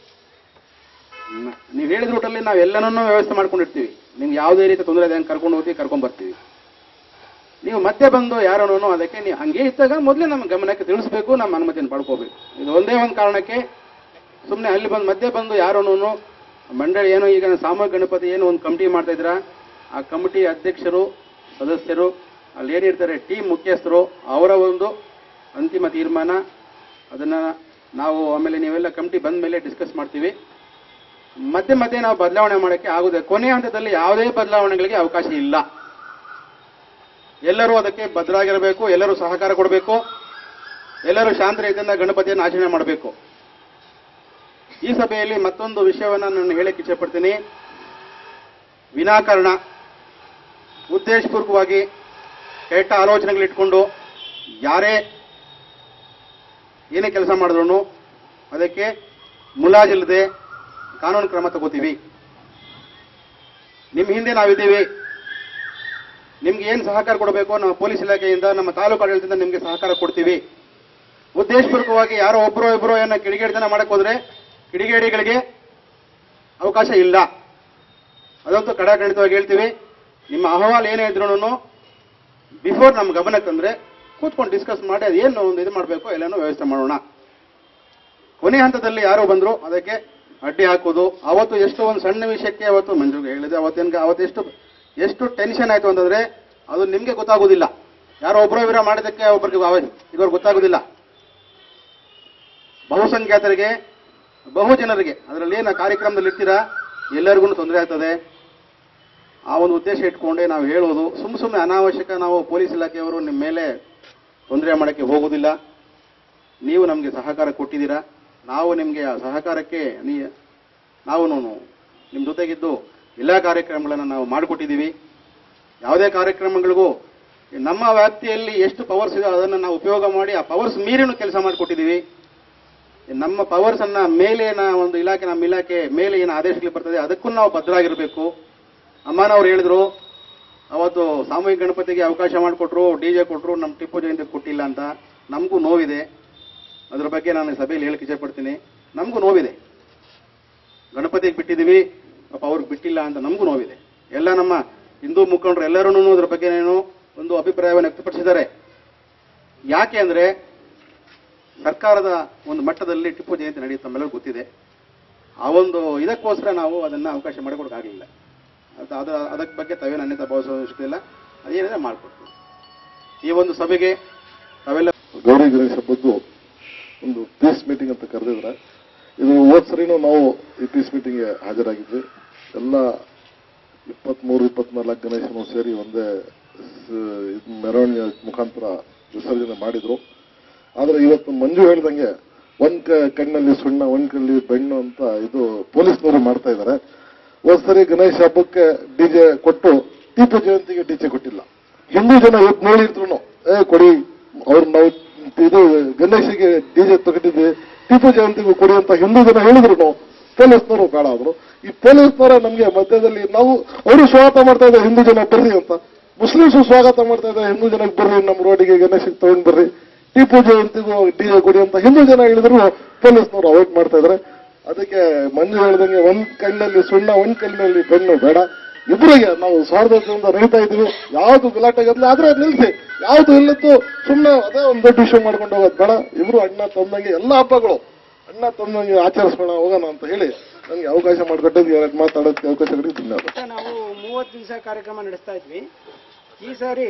ನ- ನೀವು ಹೇಳಿದ ರೂಟಲ್ಲಿ ನಾವು ಎಲ್ಲನೂ ವ್ಯವಸ್ಥೆ ಮಾಡ್ಕೊಂಡಿರ್ತೀವಿ ನಿಮ್ಗೆ ಯಾವುದೇ ರೀತಿ ತೊಂದರೆ ಇದೆ ಕರ್ಕೊಂಡು ಹೋಗ್ತೀವಿ ಕರ್ಕೊಂಡು ಬರ್ತೀವಿ ನೀವು ಮತ್ತೆ ಬಂದು ಯಾರನ್ನೂ ಅದಕ್ಕೆ ನೀವು ಹಂಗೆ ಇದ್ದಾಗ ಮೊದಲೇ ನಮ್ಮ ಗಮನಕ್ಕೆ ತಿಳಿಸ್ಬೇಕು ನಮ್ಮ ಅನುಮತಿಯನ್ನು ಪಡ್ಕೋಬೇಕು ಇದು ಒಂದೇ ಒಂದು ಕಾರಣಕ್ಕೆ ಸುಮ್ಮನೆ ಅಲ್ಲಿ ಬಂದು ಮಧ್ಯೆ ಬಂದು ಯಾರನ್ನೂ ಮಂಡಳಿ ಏನೋ ಈಗ ಸಾಮೂಹಿಕ ಗಣಪತಿ ಏನು ಒಂದು ಕಮಿಟಿ ಮಾಡ್ತಾ ಇದ್ರ ಆ ಕಮಿಟಿ ಅಧ್ಯಕ್ಷರು ಸದಸ್ಯರು ಅಲ್ಲಿ ಏನಿರ್ತಾರೆ ಟೀಮ್ ಮುಖ್ಯಸ್ಥರು ಅವರ ಒಂದು ಅಂತಿಮ ತೀರ್ಮಾನ ಅದನ್ನು ನಾವು ಆಮೇಲೆ ನೀವೆಲ್ಲ ಕಮಿಟಿ ಬಂದ ಮೇಲೆ ಡಿಸ್ಕಸ್ ಮಾಡ್ತೀವಿ ಮಧ್ಯೆ ಮಧ್ಯೆ ನಾವು ಬದಲಾವಣೆ ಮಾಡೋಕ್ಕೆ ಆಗುದೆ ಕೊನೆಯ ಹಂತದಲ್ಲಿ ಯಾವುದೇ ಬದಲಾವಣೆಗಳಿಗೆ ಅವಕಾಶ ಇಲ್ಲ ಎಲ್ಲರೂ ಅದಕ್ಕೆ ಬದ್ಧರಾಗಿರಬೇಕು ಎಲ್ಲರೂ ಸಹಕಾರ ಕೊಡಬೇಕು ಎಲ್ಲರೂ ಶಾಂತ ರೀತಿಯಿಂದ ಗಣಪತಿಯನ್ನು ಆಚರಣೆ ಮಾಡಬೇಕು ಈ ಸಭೆಯಲ್ಲಿ ಮತ್ತೊಂದು ವಿಷಯವನ್ನು ನಾನು ಹೇಳಕ್ಕೆ ಇಚ್ಛೆಪಡ್ತೀನಿ ವಿನಾಕಾರಣ ಉದ್ದೇಶಪೂರ್ವಕವಾಗಿ ಕೆಟ್ಟ ಆಲೋಚನೆಗಳಿಟ್ಕೊಂಡು ಯಾರೇ ಏನೇ ಕೆಲಸ ಮಾಡಿದ್ರು ಅದಕ್ಕೆ ಮುಲಾಜಿಲ್ಲದೆ ಕಾನೂನು ಕ್ರಮ ತಗೋತೀವಿ ನಿಮ್ಮ ಹಿಂದೆ ನಾವಿದ್ದೀವಿ ನಿಮ್ಗೆ ಏನು ಸಹಕಾರ ಕೊಡಬೇಕು ನಮ್ಮ ಪೊಲೀಸ್ ಇಲಾಖೆಯಿಂದ ನಮ್ಮ ತಾಲೂಕು ಆಡಳಿತದಿಂದ ನಿಮಗೆ ಸಹಕಾರ ಕೊಡ್ತೀವಿ ಉದ್ದೇಶಪೂರ್ವಕವಾಗಿ ಯಾರೋ ಒಬ್ಬರೋ ಇಬ್ಬರೋ ಏನೋ ಕಿಡಿಗೇಡಿತನ ಮಾಡಕ್ ಹೋದ್ರೆ ಕಿಡಿಗೇಡಿಗಳಿಗೆ ಅವಕಾಶ ಇಲ್ಲ ಅದಂತೂ ಕಡಾಖಂಡಿತವಾಗಿ ಹೇಳ್ತೀವಿ ನಿಮ್ಮ ಅಹವಾಲು ಏನೇ ಇದ್ರೂ ಬಿಫೋರ್ ನಮ್ಮ ಗಮನಕ್ಕೆ ತಂದ್ರೆ ಕೂತ್ಕೊಂಡು ಡಿಸ್ಕಸ್ ಮಾಡಿ ಅದೇನು ಒಂದು ಇದು ಮಾಡಬೇಕು ಎಲ್ಲನೂ ವ್ಯವಸ್ಥೆ ಮಾಡೋಣ ಕೊನೆ ಹಂತದಲ್ಲಿ ಯಾರೋ ಬಂದ್ರು ಅದಕ್ಕೆ ಅಡ್ಡಿ ಹಾಕೋದು ಅವತ್ತು ಎಷ್ಟು ಒಂದು ಸಣ್ಣ ವಿಷಯಕ್ಕೆ ಅವತ್ತು ಮಂಜುಗೆ ಹೇಳಿದೆ ಅವತ್ತೇನು ಅವತ್ತೆಷ್ಟು ಎಷ್ಟು ಟೆನ್ಷನ್ ಆಯ್ತು ಅಂತಂದ್ರೆ ಅದು ನಿಮ್ಗೆ ಗೊತ್ತಾಗೋದಿಲ್ಲ ಯಾರೋ ಒಬ್ಬರೋ ವಿರ ಮಾಡಿದ್ದಕ್ಕೆ ಒಬ್ಬರಿಗೆ ಇದ್ರಿಗೆ ಗೊತ್ತಾಗೋದಿಲ್ಲ ಬಹುಸಂಖ್ಯಾತರಿಗೆ ಬಹು ಜನರಿಗೆ ಅದರಲ್ಲಿ ಏನು ಕಾರ್ಯಕ್ರಮದಲ್ಲಿ ಇರ್ತೀರಾ ಎಲ್ಲರಿಗೂ ತೊಂದರೆ ಆಗ್ತದೆ ಆ ಒಂದು ಉದ್ದೇಶ ಇಟ್ಕೊಂಡೇ ನಾವು ಹೇಳೋದು ಸುಮ್ಮ ಸುಮ್ಮನೆ ಅನಾವಶ್ಯಕ ನಾವು ಪೊಲೀಸ್ ಇಲಾಖೆಯವರು ನಿಮ್ಮ ಮೇಲೆ ತೊಂದರೆ ಮಾಡೋಕ್ಕೆ ಹೋಗೋದಿಲ್ಲ ನೀವು ನಮಗೆ ಸಹಕಾರ ಕೊಟ್ಟಿದ್ದೀರಾ ನಾವು ನಿಮಗೆ ಆ ಸಹಕಾರಕ್ಕೆ ನೀ ನಾವು ನಿಮ್ಮ ಜೊತೆಗಿದ್ದು ಎಲ್ಲ ಕಾರ್ಯಕ್ರಮಗಳನ್ನು ನಾವು ಮಾಡಿಕೊಟ್ಟಿದ್ದೀವಿ ಯಾವುದೇ ಕಾರ್ಯಕ್ರಮಗಳಿಗೂ ನಮ್ಮ ವ್ಯಾಪ್ತಿಯಲ್ಲಿ ಎಷ್ಟು ಪವರ್ಸ್ ಇದೆ ಅದನ್ನು ನಾವು ಉಪಯೋಗ ಮಾಡಿ ಆ ಪವರ್ಸ್ ಮೀರಿನೂ ಕೆಲಸ ಮಾಡಿಕೊಟ್ಟಿದ್ದೀವಿ ನಮ್ಮ ಪವರ್ಸ್ ಅನ್ನ ಮೇಲೆ ಏನ ಒಂದು ಇಲಾಖೆ ನಮ್ಮ ಇಲಾಖೆ ಮೇಲೆ ಏನು ಆದೇಶಗಳು ಬರ್ತದೆ ಅದಕ್ಕೂ ನಾವು ಭದ್ರಾಗಿರಬೇಕು ಅಮ್ಮನವ್ರು ಹೇಳಿದ್ರು ಅವತ್ತು ಸಾಮೂಹಿಕ ಗಣಪತಿಗೆ ಅವಕಾಶ ಮಾಡಿಕೊಟ್ರು ಡಿ ಜೆ ಕೊಟ್ಟರು ನಮ್ಮ ಟಿಪ್ಪು ಜಯಂತಿ ಕೊಟ್ಟಿಲ್ಲ ಅಂತ ನಮಗೂ ನೋವಿದೆ ಅದ್ರ ಬಗ್ಗೆ ನಾನು ಸಭೆಯಲ್ಲಿ ಹೇಳಕ್ಕೆ ಇಷ್ಟಪಡ್ತೀನಿ ನಮಗೂ ನೋವಿದೆ ಗಣಪತಿಗೆ ಬಿಟ್ಟಿದ್ದೀವಿ ಪಾಪ ಅವ್ರಿಗೆ ಬಿಟ್ಟಿಲ್ಲ ಅಂತ ನಮಗೂ ನೋವಿದೆ ಎಲ್ಲ ನಮ್ಮ ಹಿಂದೂ ಮುಖಂಡರು ಎಲ್ಲರೂ ಅದ್ರ ಬಗ್ಗೆನೇನು ಒಂದು ಅಭಿಪ್ರಾಯವನ್ನು ವ್ಯಕ್ತಪಡಿಸಿದ್ದಾರೆ ಯಾಕೆ ಅಂದ್ರೆ ಸರ್ಕಾರದ ಒಂದು ಮಟ್ಟದಲ್ಲಿ ಟಿಪ್ಪು ಜಯಂತಿ ನಡೆಯುತ್ತೆ ನಮ್ಮೆಲ್ಲರಿಗೂ ಗೊತ್ತಿದೆ ಆ ಒಂದು ಇದಕ್ಕೋಸ್ಕರ ನಾವು ಅದನ್ನು ಅವಕಾಶ ಮಾಡಿಕೊಡೋಕ್ಕಾಗಲಿಲ್ಲ ಅದು ಅದು ಅದಕ್ಕೆ ಬಗ್ಗೆ ತಾವೇನು ಅನ್ಯತಾ ಭಾವಿಸೋ ಅವಶ್ಯಕತೆ ಇಲ್ಲ ಅದೇನಿದೆ ಮಾಡಿಕೊಡ್ತೀವಿ ಈ ಒಂದು ಸಭೆಗೆ ತಾವೆಲ್ಲ ಗೌರಿ ಗಣೇಶ ಹಬ್ಬದ್ದು ಒಂದು ಪೀಸ್ ಮೀಟಿಂಗ್ ಅಂತ ಕರೆದಿದ್ರೆ ಇದು ಹೋದ್ ಸರಿನೂ ನಾವು ಈ ಪೀಸ್ ಮೀಟಿಂಗ್ಗೆ ಹಾಜರಾಗಿದ್ವಿ ಎಲ್ಲ ಇಪ್ಪತ್ಮೂರು ಇಪ್ಪತ್ನಾಲ್ಕು ಗಣೇಶನು ಸೇರಿ ಒಂದೇ ಸ- ಇದ್ ಮೆರವಣಿಗೆ ಮುಖಾಂತರ ವಿಸರ್ಜನೆ ಮಾಡಿದ್ರು ಆದ್ರೆ ಇವತ್ತು ಮಂಜು ಹೇಳ್ದಂಗೆ ಒಂದ್ ಕ- ಕಣ್ಣಲ್ಲಿ ಸುಣ್ಣ ಒಂದ್ ಕಣ್ಣಲ್ಲಿ ಬೆಣ್ಣು ಅಂತ ಇದು ಪೊಲೀಸ್ನವರು ಮಾಡ್ತಾ ಇದ್ದಾರೆ ಹೋದ್ ಸರಿ ಗಣೇಶ ಹಬ್ಬಕ್ಕೆ ಡಿಜೆ ಕೊಟ್ಟು ಟಿಪ್ಪು ಜಯಂತಿಗೆ ಡಿಜೆ ಕೊಟ್ಟಿಲ್ಲ ಹಿಂದೂ ಜನ ಇವತ್ತು ನೋಡಿದ್ರು ಏ ಕೊಡಿ ಅವ್ರು ನಾವು ಇದು ಗಣೇಶಿಗೆ ಡಿಜೆ ತಗೊಂಡಿದ್ವಿ ಟಿಪ್ಪು ಜಯಂತಿಗೂ ಕೊಡಿ ಅಂತ ಹಿಂದೂ ಜನ ಹೇಳಿದ್ರು ಪೊಲೀಸ್ನವರು ಬೇಡ ಆದ್ರು ಈ ಪೊಲೀಸ್ನವರ ನಮ್ಗೆ ಮಧ್ಯದಲ್ಲಿ ನಾವು ಅವರು ಸ್ವಾಗತ ಮಾಡ್ತಾ ಇದ್ದಾರೆ ಹಿಂದೂ ಜನ ಬರ್ರಿ ಅಂತ ಮುಸ್ಲಿಮ್ಸು ಸ್ವಾಗತ ಮಾಡ್ತಾ ಇದ್ದಾರೆ ಹಿಂದೂ ಜನಕ್ಕೆ ಬರ್ರಿ ನಮ್ಮ ರೋಡಿಗೆ ಗಣೇಶಿಗೆ ತಗೊಂಡ್ ಬರ್ರಿ ಟಿಪ್ಪು ಜಯಂತಿಗೂ ಡಿಜೆ ಕೊಡಿ ಅಂತ ಹಿಂದೂ ಜನ ಹೇಳಿದ್ರು ಪೊಲೀಸ್ನವರು ಅವಾಯ್ಡ್ ಮಾಡ್ತಾ ಇದ್ದಾರೆ ಅದಕ್ಕೆ ಮಂಜು ಹೇಳ್ದಂಗೆ ಒಂದ್ ಕಣ್ಣಲ್ಲಿ ಸುಣ್ಣ ಒಂದ್ ಕಣ್ಣಿನಲ್ಲಿ ಬೆಣ್ಣು ಬೇಡ ಇಬ್ಬರಿಗೆ ನಾವು ಸ್ವಾರ್ಥದಿಂದ ನಡೀತಾ ಇದೀವಿ ಯಾವ್ದು ಗಲಾಟೆ ಗದ್ದಲ ಆದ್ರೆ ನಿಲ್ಸಿ ಯಾವ್ದು ಇಲ್ಲದ್ದು ಸುಮ್ಮನೆ ಅದೇ ಒಂದು ದೊಡ್ಡ ವಿಷಯ ಮಾಡ್ಕೊಂಡು ಹೋಗೋದು ಬೇಡ ಇಬ್ರು ಅಣ್ಣ ತಮ್ಮಂಗೆ ಎಲ್ಲ ಹಬ್ಬಗಳು ಅಣ್ಣ ತಮ್ಮಂಗೆ ಆಚರಿಸೋಣ ಹೋಗೋಣ ಅಂತ ಹೇಳಿ ನನಗೆ ಅವಕಾಶ ಮಾಡಿಕೊಟ್ಟಿದ್ದು ಎರಡು ಮಾತಾಡೋದಕ್ಕೆ ಅವಕಾಶ ಕೊಟ್ಟಿದ್ದು ಧನ್ಯವಾದ ಮತ್ತೆ ನಾವು ಮೂವತ್ತು ದಿವಸ ಕಾರ್ಯಕ್ರಮ ನಡೆಸ್ತಾ ಇದ್ವಿ ಈ ಸಾರಿ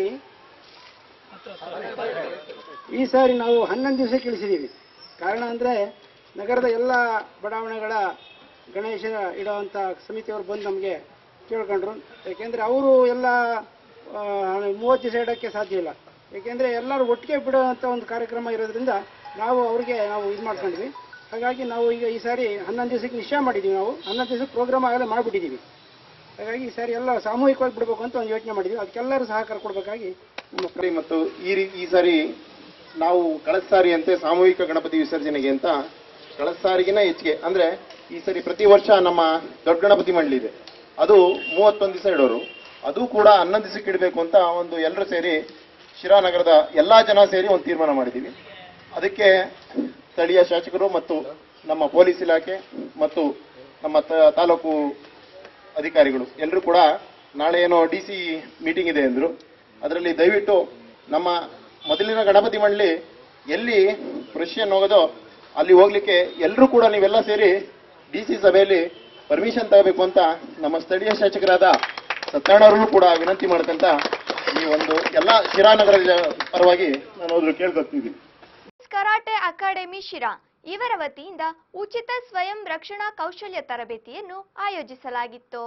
ಈ ಸಾರಿ ನಾವು ಹನ್ನೊಂದು ದಿವಸ ಇಳಿಸಿದ್ದೀವಿ ಕಾರಣ ಅಂದರೆ ನಗರದ ಎಲ್ಲ ಬಡಾವಣೆಗಳ ಗಣೇಶ ಇಡುವಂಥ ಸಮಿತಿಯವರು ಬಂದು ನಮಗೆ ಕೇಳ್ಕೊಂಡ್ರು ಯಾಕೆಂದರೆ ಅವರು ಎಲ್ಲ ಮೂವತ್ತು ದಿವಸ ಇಡೋಕ್ಕೆ ಸಾಧ್ಯ ಇಲ್ಲ ಯಾಕೆಂದರೆ ಎಲ್ಲರೂ ಒಟ್ಟಿಗೆ ಬಿಡುವಂಥ ಒಂದು ಕಾರ್ಯಕ್ರಮ ಇರೋದ್ರಿಂದ ನಾವು ಅವ್ರಿಗೆ ನಾವು ಇದು ಮಾಡ್ಕೊಂಡ್ವಿ ಹಾಗಾಗಿ ನಾವು ಈಗ ಈ ಸಾರಿ ಹನ್ನೊಂದು ದಿವಸಕ್ಕೆ ನಿಶ್ಚಯ ಮಾಡಿದ್ದೀವಿ ನಾವು ಹನ್ನೊಂದು ದಿವಸಕ್ಕೆ ಪ್ರೋಗ್ರಾಮ್ ಆಗಲೇ ಮಾಡಿಬಿಟ್ಟಿದ್ದೀವಿ ಹಾಗಾಗಿ ಈ ಸಾರಿ ಎಲ್ಲ ಸಾಮೂಹಿಕವಾಗಿ ಬಿಡಬೇಕು ಅಂತ ಒಂದು ಯೋಚನೆ ಮಾಡಿದ್ವಿ ಅದಕ್ಕೆಲ್ಲರೂ ಸಹಕಾರ ಕೊಡಬೇಕಾಗಿ ನಮ್ಮ ಸರಿ, ಮತ್ತು ಈ ರೀ- ಈ ಸಾರಿ ನಾವು ಕಳೆದ ಸಾರಿಯಂತೆ ಸಾಮೂಹಿಕ ಗಣಪತಿ ವಿಸರ್ಜನೆಗೆ ಅಂತ ಕಳೆದ ಸಾರಿಗಿನ ಹೆಚ್ಚಿಗೆ ಅಂದ್ರೆ ಈ ಸರಿ ಪ್ರತಿ ವರ್ಷ ನಮ್ಮ ದೊಡ್ಡ ಗಣಪತಿ ಮಂಡಳಿ ಇದೆ ಅದು ಮೂವತ್ತೊಂದು ದಿವಸ ಇಡೋರು ಅದು ಕೂಡ ಹನ್ನೊಂದು ದಿವಸಕ್ಕೆ ಇಡಬೇಕು ಅಂತ ಒಂದು ಎಲ್ಲರೂ ಸೇರಿ ಶಿರಾನಗರದ ಎಲ್ಲಾ ಜನ ಸೇರಿ ಒಂದು ತೀರ್ಮಾನ ಮಾಡಿದ್ದೀವಿ ಅದಕ್ಕೆ ಸ್ಥಳೀಯ ಶಾಸಕರು ಮತ್ತು ನಮ್ಮ ಪೊಲೀಸ್ ಇಲಾಖೆ ಮತ್ತು ನಮ್ಮ ತ- ತಾಲೂಕು ಅಧಿಕಾರಿಗಳು ಎಲ್ಲರೂ ಕೂಡ ನಾಳೆ ಏನೋ ಡಿ ಸಿ ಮೀಟಿಂಗ್ ಇದೆ ಅಂದರು ಅದರಲ್ಲಿ ದಯವಿಟ್ಟು ನಮ್ಮ ಮೊದಲಿನ ಗಣಪತಿ ಮಂಡಳಿ ಎಲ್ಲಿ ಪ್ರಶ್ಯನ್ ಹೋಗೋದೋ ಅಲ್ಲಿ ಹೋಗ್ಲಿಕ್ಕೆ ಎಲ್ಲರೂ ಕೂಡ ನೀವೆಲ್ಲ ಸೇರಿ ಡಿ ಸಿ ಸಭೆಯಲ್ಲಿ ಪರ್ಮಿಷನ್ ತಗೋಬೇಕು ಅಂತ ನಮ್ಮ ಸ್ಥಳೀಯ ಶಾಸಕರಾದ ಸತ್ಯಣ್ಣವ್ರಿಗೂ ಕೂಡ ವಿನಂತಿ ಮಾಡ್ಕಂತ ಈ ಒಂದು ಎಲ್ಲ ಶಿರಾನಗರದ ಪರವಾಗಿ ನಾನು ಅದ್ರ ಕೇಳ್ಕೊತಿದ್ದೀನಿ ಕರಾಟೆ ಅಕಾಡೆಮಿ ಶಿರಾ ಇವರ ವತಿಯಿಂದ ಉಚಿತ ಸ್ವಯಂ ರಕ್ಷಣಾ ಕೌಶಲ್ಯ ತರಬೇತಿಯನ್ನು ಆಯೋಜಿಸಲಾಗಿತ್ತು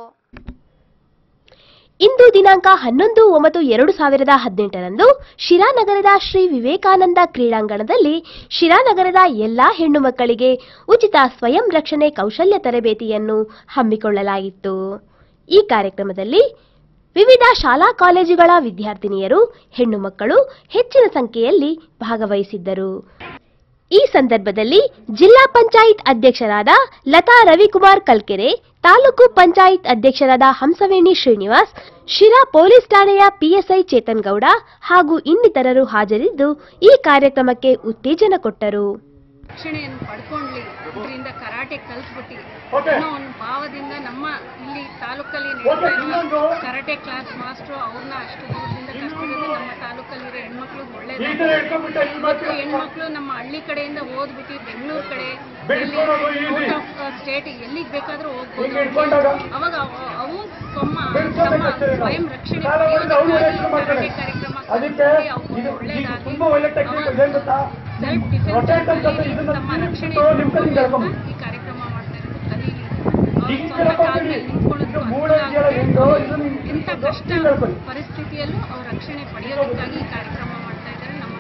ಇಂದು ದಿನಾಂಕ ಹನ್ನೊಂದು ಒಂಬತ್ತು ಎರಡು ಸಾವಿರದ ಹದಿನೆಂಟರಂದು ಶಿರಾನಗರದ ಶ್ರೀ ವಿವೇಕಾನಂದ ಕ್ರೀಡಾಂಗಣದಲ್ಲಿ ಶಿರಾನಗರದ ಎಲ್ಲಾ ಹೆಣ್ಣು ಮಕ್ಕಳಿಗೆ ಉಚಿತ ಸ್ವಯಂ ರಕ್ಷಣೆ ಕೌಶಲ್ಯ ತರಬೇತಿಯನ್ನು ಹಮ್ಮಿಕೊಳ್ಳಲಾಗಿತ್ತು ಈ ಕಾರ್ಯಕ್ರಮದಲ್ಲಿ ವಿವಿಧ ಶಾಲಾ ಕಾಲೇಜುಗಳ ವಿದ್ಯಾರ್ಥಿನಿಯರು ಹೆಣ್ಣು ಮಕ್ಕಳು ಹೆಚ್ಚಿನ ಸಂಖ್ಯೆಯಲ್ಲಿ ಭಾಗವಹಿಸಿದ್ದರು ಈ ಸಂದರ್ಭದಲ್ಲಿ ಜಿಲ್ಲಾ ಪಂಚಾಯತ್ ಅಧ್ಯಕ್ಷರಾದ ಲತಾ ರವಿಕುಮಾರ್ ಕಲ್ಕೆರೆ ತಾಲೂಕು ಪಂಚಾಯತ್ ಅಧ್ಯಕ್ಷರಾದ ಹಂಸವೇಣಿ ಶ್ರೀನಿವಾಸ್ ಶಿರಾ ಪೊಲೀಸ್ ಠಾಣೆಯ ಪಿಎಸ್ಐ ಚೇತನ್ ಗೌಡ ಹಾಗೂ ಇನ್ನಿತರರು ಹಾಜರಿದ್ದು ಈ ಕಾರ್ಯಕ್ರಮಕ್ಕೆ ಉತ್ತೇಜನ ಕೊಟ್ಟರು ಶಿಕ್ಷಣೆಯನ್ನು ಪಡ್ಕೊಂಡ್ಲಿ ಇದರಿಂದ ಕರಾಟೆ ಕಲ್ತ್ಬಿಟ್ಟು ಅನ್ನೋ ಒಂದು ಭಾವದಿಂದ ನಮ್ಮ ಇಲ್ಲಿ ತಾಲೂಕಲ್ಲಿ ನಡೀತಾ ಇರುವ ಕರಾಟೆ ಕ್ಲಾಸ್ ಮಾಸ್ಟ್ರು ಅವ್ರನ್ನ ಅಷ್ಟು ದೂರದಿಂದ ಕರ್ಸಿರೋದು ನಮ್ಮ ತಾಲೂಕಲ್ಲಿರೋ ಹೆಣ್ಮಕ್ಳು ಒಳ್ಳೇದಾಗಿದೆ ಮತ್ತು ಹೆಣ್ಮಕ್ಳು ನಮ್ಮ ಹಳ್ಳಿ ಕಡೆಯಿಂದ ಓದ್ಬಿಟ್ಟು ಬೆಂಗಳೂರು ಕಡೆ ಔಟ್ ಆಫ್ ಸ್ಟೇಟ್ ಎಲ್ಲಿಗೆ ಬೇಕಾದ್ರೂ ಹೋಗ್ಬೋದು ಅವಾಗ ಅವ- ಅವು ತಮ್ಮ ತಮ್ಮ ಸ್ವಯಂ ರಕ್ಷಣೆ ಪಡೆಯೋದಕ್ಕಾಗಿ ಕರಾಟೆ ಕಾರ್ಯಕ್ರಮ ಕಲ್ತ್ಬಿಟ್ಟು ಅವ್ರಿಗೆ ಒಳ್ಳೇದಾಗಿ ಸೆಲ್ಫ್ ಡಿಫೆನ್ಸ್ ತಮ್ಮ ರಕ್ಷಣೆ ಮಾಡ್ಕೊಂಡು ಈ ಕಾರ್ಯಕ್ರಮ ಮಾಡ್ತಾ ಇರೋದು ಕಲೀಲಿ ಅವ್ರು ಸ್ವಂತ ಕಾಲ ಮೇಲೆ ನಿಂತ್ಕೊಳ್ಳೋದು ಅನುಕೂಲ ಆಗುತ್ತೆ. ಇಂಥ ಕಷ್ಟ ಪರಿಸ್ಥಿತಿಯಲ್ಲೂ ಅವ್ರ ರಕ್ಷಣೆ ಪಡೆಯೋದಕ್ಕಾಗಿ ಈ ಕಾರ್ಯಕ್ರಮ ಮಾಡ್ತಾ ಇದ್ದಾರೆ ನಮ್ಮ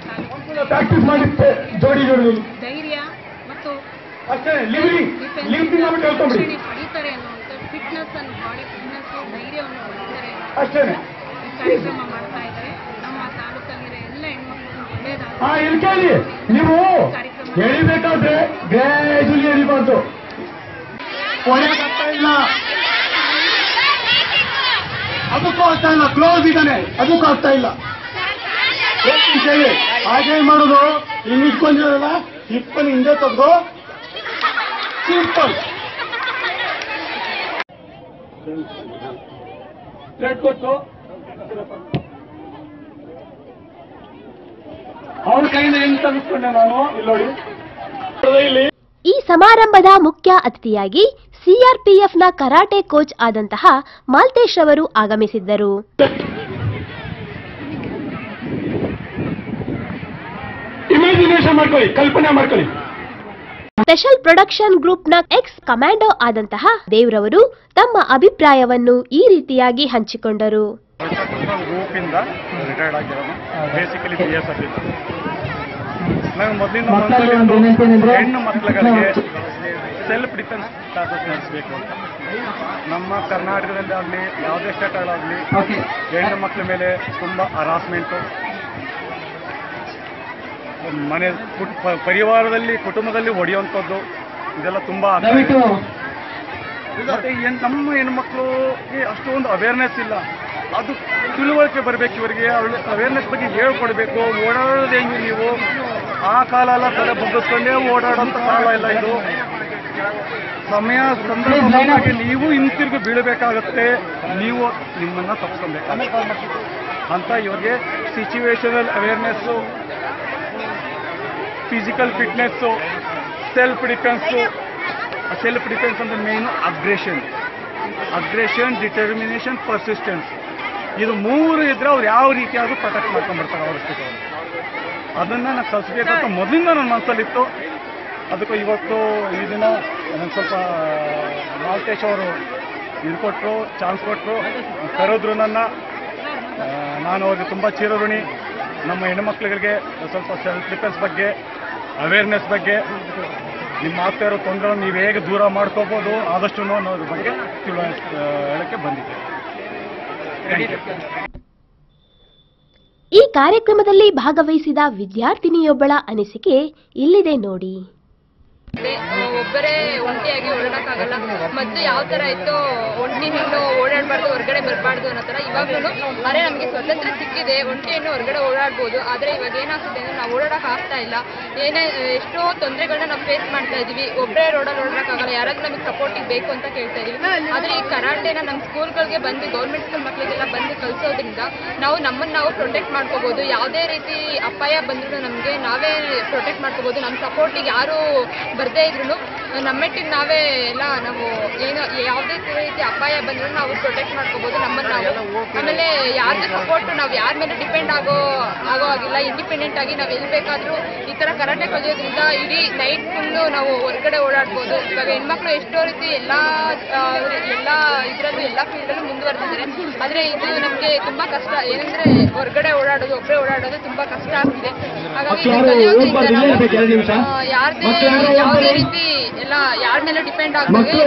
ತಾಲೂಕು ಧೈರ್ಯ ಮತ್ತು defense ಇಂದ ರಕ್ಷಣೆ ಪಡೀತಾರೆ ಅನ್ನುವಂಥ ಫಿಟ್ನೆಸ್ ಅನ್ನು ಬಾಡಿ ಫಿಟ್ನೆಸ್ ಧೈರ್ಯವನ್ನು ಪಡೀತಾರೆ ಅನ್ನುವಂಥ ಈ ಕಾರ್ಯಕ್ರಮ ಮಾಡ್ತಾ ಇದ್ದಾರೆ ನಮ್ಮ ತಾಲೂಕಲ್ಲಿರೋ ಎಲ್ಲ ಹೆಣ್ಮಕ್ಳಿಗೂ ಹಾ ಇಲ್ಲಿ ಕೇಳಿ ನೀವು ಎಳಿಬೇಕಾದ್ರೆ ಗ್ರಾಜುಲಿ ಎಳಿಬಾರ್ದು ಒಳಗಾಗ್ತಾ ಇಲ್ಲ ಅದಕ್ಕೂ ಆಗ್ತಾ ಇಲ್ಲ ಕ್ಲೋಸ್ ಇದ್ದಾನೆ ಅದಕ್ಕೂ ಆಗ್ತಾ ಇಲ್ಲ ಹೇಳ್ತೀನಿ ಕೇಳಿ ಹಾಗೆ ಮಾಡೋದು ಹಿಂಗ್ ಇಟ್ಕೊಂಡಿರಲ್ಲ ಹಿಪ್ಪನ್ ಹಿಂದೆ ತೆಗೆದು ಸಿಂಪಲ್ ಬ್ಲಡ್ ಕೊಟ್ಟು ಅವ್ರ ಕೈಯಿಂದ ಹೆಂಗ್ ತೆಗೆಸ್ಕೊಂಡೆ ನಾನು ಇಲ್ಲಿ ನೋಡಿ ಇಲ್ಲಿ ಈ ಸಮಾರಂಭದ ಮುಖ್ಯ ಅತಿಥಿಯಾಗಿ ಸಿಆರ್ಪಿಎಫ್ನ ಕರಾಟೆ ಕೋಚ್ ಆದಂತಹ ಮಾಲ್ತೇಶ್ ರವರು ಆಗಮಿಸಿದ್ದರು ಇಮ್ಯಾಜಿನೇಷನ್ ಮಾಡ್ಕೊಳ್ಳಿ ಕಲ್ಪನೆ ಮಾಡ್ಕೊಳ್ಳಿ ಸ್ಪೆಷಲ್ ಪ್ರೊಡಕ್ಷನ್ ಗ್ರೂಪ್ನ ಎಕ್ಸ್ ಕಮಾಂಡೋ ಆದಂತಹ ದೇವ್ರವರು ತಮ್ಮ ಅಭಿಪ್ರಾಯವನ್ನು ಈ ರೀತಿಯಾಗಿ ಹಂಚಿಕೊಂಡರು ಗ್ರೂಪಿಂದ ರಿಟೈರ್ಡ್ ಆಗಿರೋನು ಬೇಸಿಕಲಿ ಬಿ ಎಸ್ ಎಫ್ ನಂಗೆ ಮೊದಲಿಂದ ಮನಸ್ಸಲ್ಲಿತ್ತು ಹೆಣ್ಣು ಮಕ್ಕಳುಗಳಿಗೆ ಸೆಲ್ಫ್ ಡಿಫೆನ್ಸ್ ಕ್ಲಾಸಸ್ ನಡೆಸಬೇಕು ಅಂತ ನಮ್ಮ ಕರ್ನಾಟಕದಲ್ಲಿ ಆಗಲಿ ಯಾವುದೇ ಸ್ಟೇಟಲ್ಲಾಗಲಿ ಹೆಣ್ಣು ಮಕ್ಕಳ ಮೇಲೆ ತುಂಬ ಹರಾಸ್ಮೆಂಟು ಮನೆ ಕುಟ್- ಪ- ಪರಿವಾರದಲ್ಲಿ ಕುಟುಂಬದಲ್ಲಿ ಹೊಡೆಯುವಂಥದ್ದು ಇದೆಲ್ಲ ತುಂಬ ಆಗ್ತಾ ಇದೆ. ಮತ್ತೆ ಏನ್ ನಮ್ಮ ಹೆಣ್ಮಕ್ಳಿಗೆ ಅಷ್ಟೊಂದು ಅವೇರ್ನೆಸ್ ಇಲ್ಲ ಅದು ತಿಳುವಳಿಕೆ ಬರಬೇಕು ಇವರಿಗೆ ಅವೇರ್ನೆಸ್ ಬಗ್ಗೆ ಹೇಳ್ಕೊಡ್ಬೇಕು ಓಡಾಡೋದು ಹೆಂಗೆ ನೀವು ಆ ಕಾಲ ಎಲ್ಲ ತಲೆ ಬಗ್ಗಿಸ್ಕೊಂಡೇ ಓಡಾಡೋಂಥ ಕಾಲ ಇಲ್ಲ ಇದು ಸಮಯ ಸಂದರ್ಭವಾಗಿ ನೀವು ಹಿಂತಿರುಗಿ ಬೀಳಬೇಕಾಗತ್ತೆ ನೀವು ನಿಮ್ಮನ್ನ ತಪ್ಪಿಸ್ಕೊಬೇಕಾಗುತ್ತೆ ಅಂತ ಇವ್ರಿಗೆ situational awareness physical fitness self defence self defence ಅಂದ್ರೆ main aggression aggression determination persistence ಇದು ಮೂರು ಇದ್ರೆ ಅವ್ರು ಯಾವ ರೀತಿಯಾದ್ರೂ ಪ್ರೊಟೆಕ್ಟ್ ಮಾಡ್ಕೊಂಡ್ಬರ್ತಾರೆ ಅವ್ರ ಸ್ಥಿತಿ ಅದನ್ನ ನಾನು ಕಲಿಸ್ಬೇಕಂತ ಮೊದಲಿಂದ ನನ್ನ ಮನಸ್ಸಲ್ಲಿತ್ತು ಅದಕ್ಕೂ ಇವತ್ತು ಈ ದಿನ ನನಗೆ ಸ್ವಲ್ಪ ಮಾಲ್ತೇಶ್ ಅವರು ಇದು ಕೊಟ್ಟರು ಚಾನ್ಸ್ ಕೊಟ್ಟರು ಕರೆದ್ರು ನನ್ನ ಆ, ನಾನು ಅವ್ರಿಗೆ ತುಂಬ ಚಿರಋಣಿ ನಮ್ಮ ಹೆಣ್ಣುಮಕ್ಳುಗಳಿಗೆ ಸ್ವಲ್ಪ ಸೆಲ್ಫ್ ಡಿಫೆನ್ಸ್ ಬಗ್ಗೆ ಅವೇರ್ನೆಸ್ ಬಗ್ಗೆ ನಿಮ್ಮ ಆಗ್ತಾ ಇರೋ ತೊಂದರೆ ನೀವು ಹೇಗೆ ದೂರ ಮಾಡ್ಕೋಬೋದು ಆದಷ್ಟು ಅನ್ನೋದ್ರ ಬಗ್ಗೆ ತಿಳುವ ಹೇಳಕ್ಕೆ ಬಂದಿದ್ದೆ ಈ ಕಾರ್ಯಕ್ರಮದಲ್ಲಿ ಭಾಗವಹಿಸಿದ ವಿದ್ಯಾರ್ಥಿನಿಯೊಬ್ಬಳ ಅನಿಸಿಕೆ ಇಲ್ಲಿದೆ ನೋಡಿ ಒಬ್ಬರೇ ಒಂಟಿಯಾಗಿ ಓಡಾಡಕ್ಕಾಗಲ್ಲ ಮೊದಲು ಯಾವ ತರ ಇತ್ತು ಒಂಟಿ ಹೆಣ್ಣು ಓಡಾಡಬಾರ್ದು ಹೊರಗಡೆ ಬರಬಾರ್ದು ಅನ್ನೋ ತರ ಇವಾಗ್ಲೂ ಅರೆ ನಮಗೆ ಸ್ವತಂತ್ರ ಸಿಕ್ಕಿದೆ ಒಂಟಿ ಹೆಣ್ಣು ಹೊರಗಡೆ ಓಡಾಡ್ಬೋದು ಆದ್ರೆ ಇವಾಗ ಏನಾಗ್ತಿದೆ ಅಂದ್ರೆ ನಾವು ಓಡಾಡಕ್ ಆಗ್ತಾ ಇಲ್ಲ ಏನೇ ಎಷ್ಟೋ ತೊಂದರೆಗಳನ್ನ ನಾವು ಫೇಸ್ ಮಾಡ್ತಾ ಇದೀವಿ ಒಬ್ಬರೇ ರೋಡಲ್ಲಿ ಓಡಾಡಕ್ಕಾಗಲ್ಲ ಯಾರಾದ್ರೂ ನಮಗೆ ಸಪೋರ್ಟಿಗೆ ಬೇಕು ಅಂತ ಕೇಳ್ತಾ ಇದೀವಿ ಆದ್ರೆ ಈ ಕರಾಟೆನ ನಮ್ಮ ಸ್ಕೂಲ್ಗಳಿಗೆ ಬಂದು ಗೌರ್ಮೆಂಟ್ ಸ್ಕೂಲ್ ಮಕ್ಕಳಿಗೆಲ್ಲ ಬಂದು ಕಲಿಸೋದ್ರಿಂದ ನಾವು ನಮ್ಮನ್ನ ನಾವು ಪ್ರೊಟೆಕ್ಟ್ ಮಾಡ್ಕೋಬಹುದು ಯಾವುದೇ ರೀತಿ ಅಪಾಯ ಬಂದ್ರು ನಮಗೆ ನಾವೇ ಪ್ರೊಟೆಕ್ಟ್ ಮಾಡ್ಕೋಬಹುದು ನಮ್ಮ ಸಪೋರ್ಟಿಗೆ ಯಾರು ಬರ್ದೇ ಇದ್ರು ನಮ್ಮೆಟ್ಟಿಗೆ ನಾವೇ ಎಲ್ಲ ನಾವು ಏನೋ ಯಾವುದೇ ರೀತಿ ಅಪಾಯ ಬಂದ್ರು ನಾವು ಪ್ರೊಟೆಕ್ಟ್ ಮಾಡ್ಕೋಬಹುದು ನಮ್ಮನ್ನ ನಾವು ಆಮೇಲೆ ಯಾರ್ದು ಸಪೋರ್ಟ್ ನಾವು ಯಾರ ಮೇಲೆ ಡಿಪೆಂಡ್ ಆಗೋ ಆಗೋ ಆಗಿಲ್ಲ ಇಂಡಿಪೆಂಡೆಂಟ್ ಆಗಿ ನಾವು ಎಲ್ಲಿ ಬೇಕಾದ್ರೂ ಈ ತರ ಕರಾಟೆ ಕಲಿಯೋದ್ರಿಂದ ಇಡೀ ನೈಟ್ ಫುಲ್ಲು ನಾವು ಹೊರಗಡೆ ಓಡಾಡ್ಬೋದು ಇವಾಗ ಹೆಣ್ಮಕ್ಳು ಎಷ್ಟೋ ರೀತಿ ಎಲ್ಲಾ ಆ, ಎಲ್ಲಾ ಇದ್ರಲ್ಲೂ ಎಲ್ಲಾ ಫೀಲ್ಡಲ್ಲೂ ಮುಂದುವರೆದಿದ್ದಾರೆ ಆದ್ರೆ ಇದು ನಮ್ಗೆ ತುಂಬಾ ಕಷ್ಟ ಏನಂದ್ರೆ ಹೊರಗಡೆ ಓಡಾಡೋದು ಒಬ್ಬರೇ ಓಡಾಡೋದು ತುಂಬಾ ಕಷ್ಟ ಆಗ್ತಿದೆ ಹಾಗಾಗಿ ಇದು ಕಲಿಯೋದ್ರಿಂದ ನಾವು, ಆ, ಯಾರ್ದೇ ಯಾವುದೇ ರೀತಿ ಎಲ್ಲ ಯಾರ ಮೇಲೆ ಡಿಪೆಂಡ್ ಆಗ್ತದೆ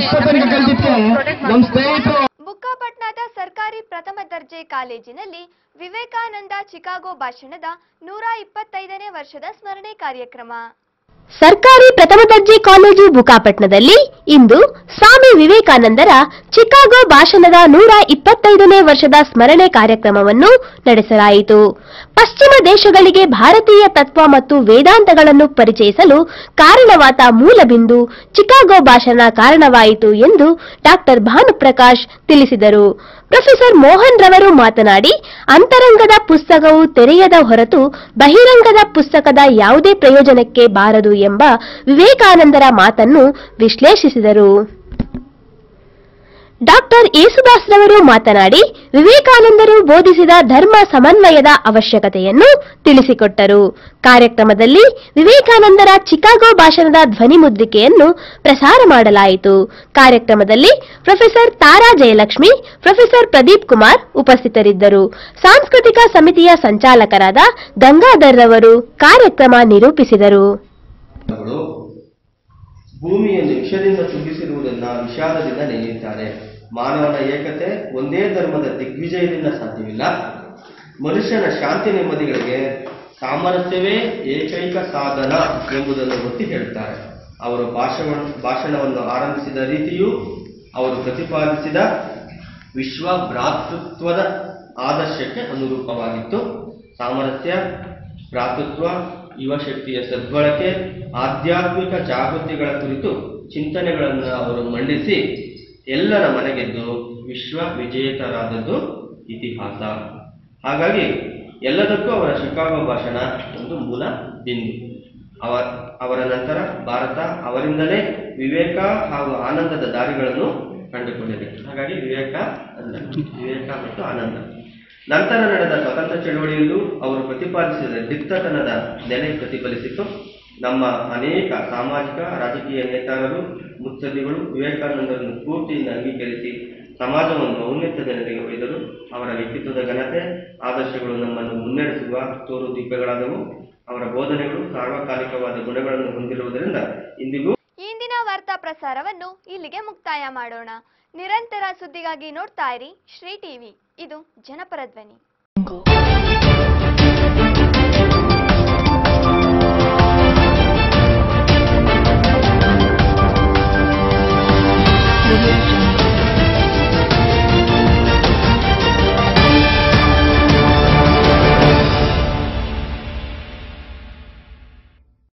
ಬುಕ್ಕಾಪಟ್ನದ ಸರ್ಕಾರಿ ಪ್ರಥಮ ದರ್ಜೆ ಕಾಲೇಜಿನಲ್ಲಿ ವಿವೇಕಾನಂದ ಚಿಕಾಗೋ ಭಾಷಣದ ನೂರ ಇಪ್ಪತ್ತೈದನೇ ವರ್ಷದ ಸ್ಮರಣೆ ಕಾರ್ಯಕ್ರಮ ಸರ್ಕಾರಿ ಪ್ರಥಮ ದರ್ಜೆ ಕಾಲೇಜು ಬುಕಾಪಟ್ನದಲ್ಲಿ ಇಂದು ಸ್ವಾಮಿ ವಿವೇಕಾನಂದರ ಚಿಕಾಗೋ ಭಾಷಣದ ನೂರ ಇಪ್ಪತ್ತೈದನೇ ವರ್ಷದ ಸ್ಮರಣೆ ಕಾರ್ಯಕ್ರಮವನ್ನು ನಡೆಸಲಾಯಿತು ಪಶ್ಚಿಮ ದೇಶಗಳಿಗೆ ಭಾರತೀಯ ತತ್ವ ಮತ್ತು ವೇದಾಂತಗಳನ್ನು ಪರಿಚಯಿಸಲು ಕಾರಣವಾದ ಮೂಲಬಿಂದು ಚಿಕಾಗೋ ಭಾಷಣ ಕಾರಣವಾಯಿತು ಎಂದು ಡಾಕ್ಟರ್ ಭಾನುಪ್ರಕಾಶ್ ತಿಳಿಸಿದರು ಪ್ರೊಫೆಸರ್ ಮೋಹನ್ ರವರು ಮಾತನಾಡಿ ಅಂತರಂಗದ ಪುಸ್ತಕವು ತೆರೆಯದ ಹೊರತು ಬಹಿರಂಗದ ಪುಸ್ತಕದ ಯಾವುದೇ ಪ್ರಯೋಜನಕ್ಕೆ ಬಾರದು ಎಂಬ ವಿವೇಕಾನಂದರ ಮಾತನ್ನು ವಿಶ್ಲೇಷಿಸಿದರು ಡಾಕ್ಟರ್ ಯೇಸುದಾಸ್ ರವರು ಮಾತನಾಡಿ ವಿವೇಕಾನಂದರು ಬೋಧಿಸಿದ ಧರ್ಮ ಸಮನ್ವಯದ ಅವಶ್ಯಕತೆಯನ್ನು ತಿಳಿಸಿಕೊಟ್ಟರು ಕಾರ್ಯಕ್ರಮದಲ್ಲಿ ವಿವೇಕಾನಂದರ ಚಿಕಾಗೋ ಭಾಷಣದ ಧ್ವನಿಮುದ್ರಿಕೆಯನ್ನು ಪ್ರಸಾರ ಮಾಡಲಾಯಿತು ಕಾರ್ಯಕ್ರಮದಲ್ಲಿ ಪ್ರೊಫೆಸರ್ ತಾರಾ ಜಯಲಕ್ಷ್ಮಿ ಪ್ರೊಫೆಸರ್ ಪ್ರದೀಪ್ ಕುಮಾರ್ ಉಪಸ್ಥಿತರಿದ್ದರು ಸಾಂಸ್ಕೃತಿಕ ಸಮಿತಿಯ ಸಂಚಾಲಕರಾದ ಗಂಗಾಧರ್ ರವರು ಕಾರ್ಯಕ್ರಮ ನಿರೂಪಿಸಿದರು ಭೂಮಿಯನ್ನು ವಿಷದಿಂದ ತುಂಬಿಸಿರುವುದನ್ನ ವಿಷಾದದಿಂದ ನೆನೆಯುತ್ತಾರೆ ಮಾನವನ ಏಕತೆ ಒಂದೇ ಧರ್ಮದ ದಿಗ್ವಿಜಯದಿಂದ ಸಾಧ್ಯವಿಲ್ಲ ಮನುಷ್ಯನ ಶಾಂತಿ ನೆಮ್ಮದಿಗಳಿಗೆ ಸಾಮರಸ್ಯವೇ ಏಕೈಕ ಸಾಧನ ಎಂಬುದನ್ನು ಒತ್ತಿ ಹೇಳುತ್ತಾರೆ ಅವರು ಭಾಷಣ ಭಾಷಣವನ್ನು ಆರಂಭಿಸಿದ ರೀತಿಯು ಅವರು ಪ್ರತಿಪಾದಿಸಿದ ವಿಶ್ವ ಭ್ರಾತೃತ್ವದ ಆದರ್ಶಕ್ಕೆ ಅನುರೂಪವಾಗಿತ್ತು ಸಾಮರಸ್ಯ ಭ್ರಾತೃತ್ವ ಯುವಶಕ್ತಿಯ ಸದ್ಬಳಕೆ ಆಧ್ಯಾತ್ಮಿಕ ಜಾಗೃತಿಗಳ ಕುರಿತು ಚಿಂತನೆಗಳನ್ನು ಅವರು ಮಂಡಿಸಿ ಎಲ್ಲರ ಮನೆಗೆದ್ದು ವಿಶ್ವ ವಿಜೇತರಾದದ್ದು ಇತಿಹಾಸ ಹಾಗಾಗಿ ಎಲ್ಲದಕ್ಕೂ ಅವರ ಶಿಕಾಗೋ ಭಾಷಣ ಒಂದು ಮೂಲ ಬಿಂದು ಅವ ಅವರ ನಂತರ ಭಾರತ ಅವರಿಂದಲೇ ವಿವೇಕ ಹಾಗೂ ಆನಂದದ ದಾರಿಗಳನ್ನು ಕಂಡುಕೊಂಡಿದೆ ಹಾಗಾಗಿ ವಿವೇಕ ಅಲ್ಲ ವಿವೇಕ ಮತ್ತು ಆನಂದ ನಂತರ ನಡೆದ ಸ್ವತಂತ್ರ ಚಳವಳಿಯಲ್ಲೂ ಅವರು ಪ್ರತಿಪಾದಿಸಿದ ದಿಕ್ತತನದ ನೆಲೆ ಪ್ರತಿಫಲಿಸಿತು ನಮ್ಮ ಅನೇಕ ಸಾಮಾಜಿಕ ರಾಜಕೀಯ ನೇತಾರರು ಮುತ್ಸದ್ದಿಗಳು ವಿವೇಕಾನಂದರನ್ನು ಸ್ಫೂರ್ತಿಯಿಂದ ಅಂಗೀಕರಿಸಿ ಸಮಾಜವನ್ನು ಔನ್ನತ್ಯದ ನೆಲೆಗೆ ಒಯ್ದರು ಅವರ ವ್ಯಕ್ತಿತ್ವದ ಘನತೆ ಆದರ್ಶಗಳು ನಮ್ಮನ್ನು ಮುನ್ನಡೆಸುವ ತೋರು ದೀಪಗಳಾದವು ಅವರ ಬೋಧನೆಗಳು ಸಾರ್ವಕಾಲಿಕವಾದ ಗುಣಗಳನ್ನು ಹೊಂದಿರುವುದರಿಂದ ಇಂದಿಗೂ ಈ ಇಂದಿನ ವಾರ್ತಾ ಪ್ರಸಾರವನ್ನು ಇಲ್ಲಿಗೆ ಮುಕ್ತಾಯ ಮಾಡೋಣ ನಿರಂತರ ಸುದ್ದಿಗಾಗಿ ನೋಡ್ತಾ ಇರಿ ಶ್ರೀ ಟಿವಿ ಇದು ಜನಪರ ಧ್ವನಿ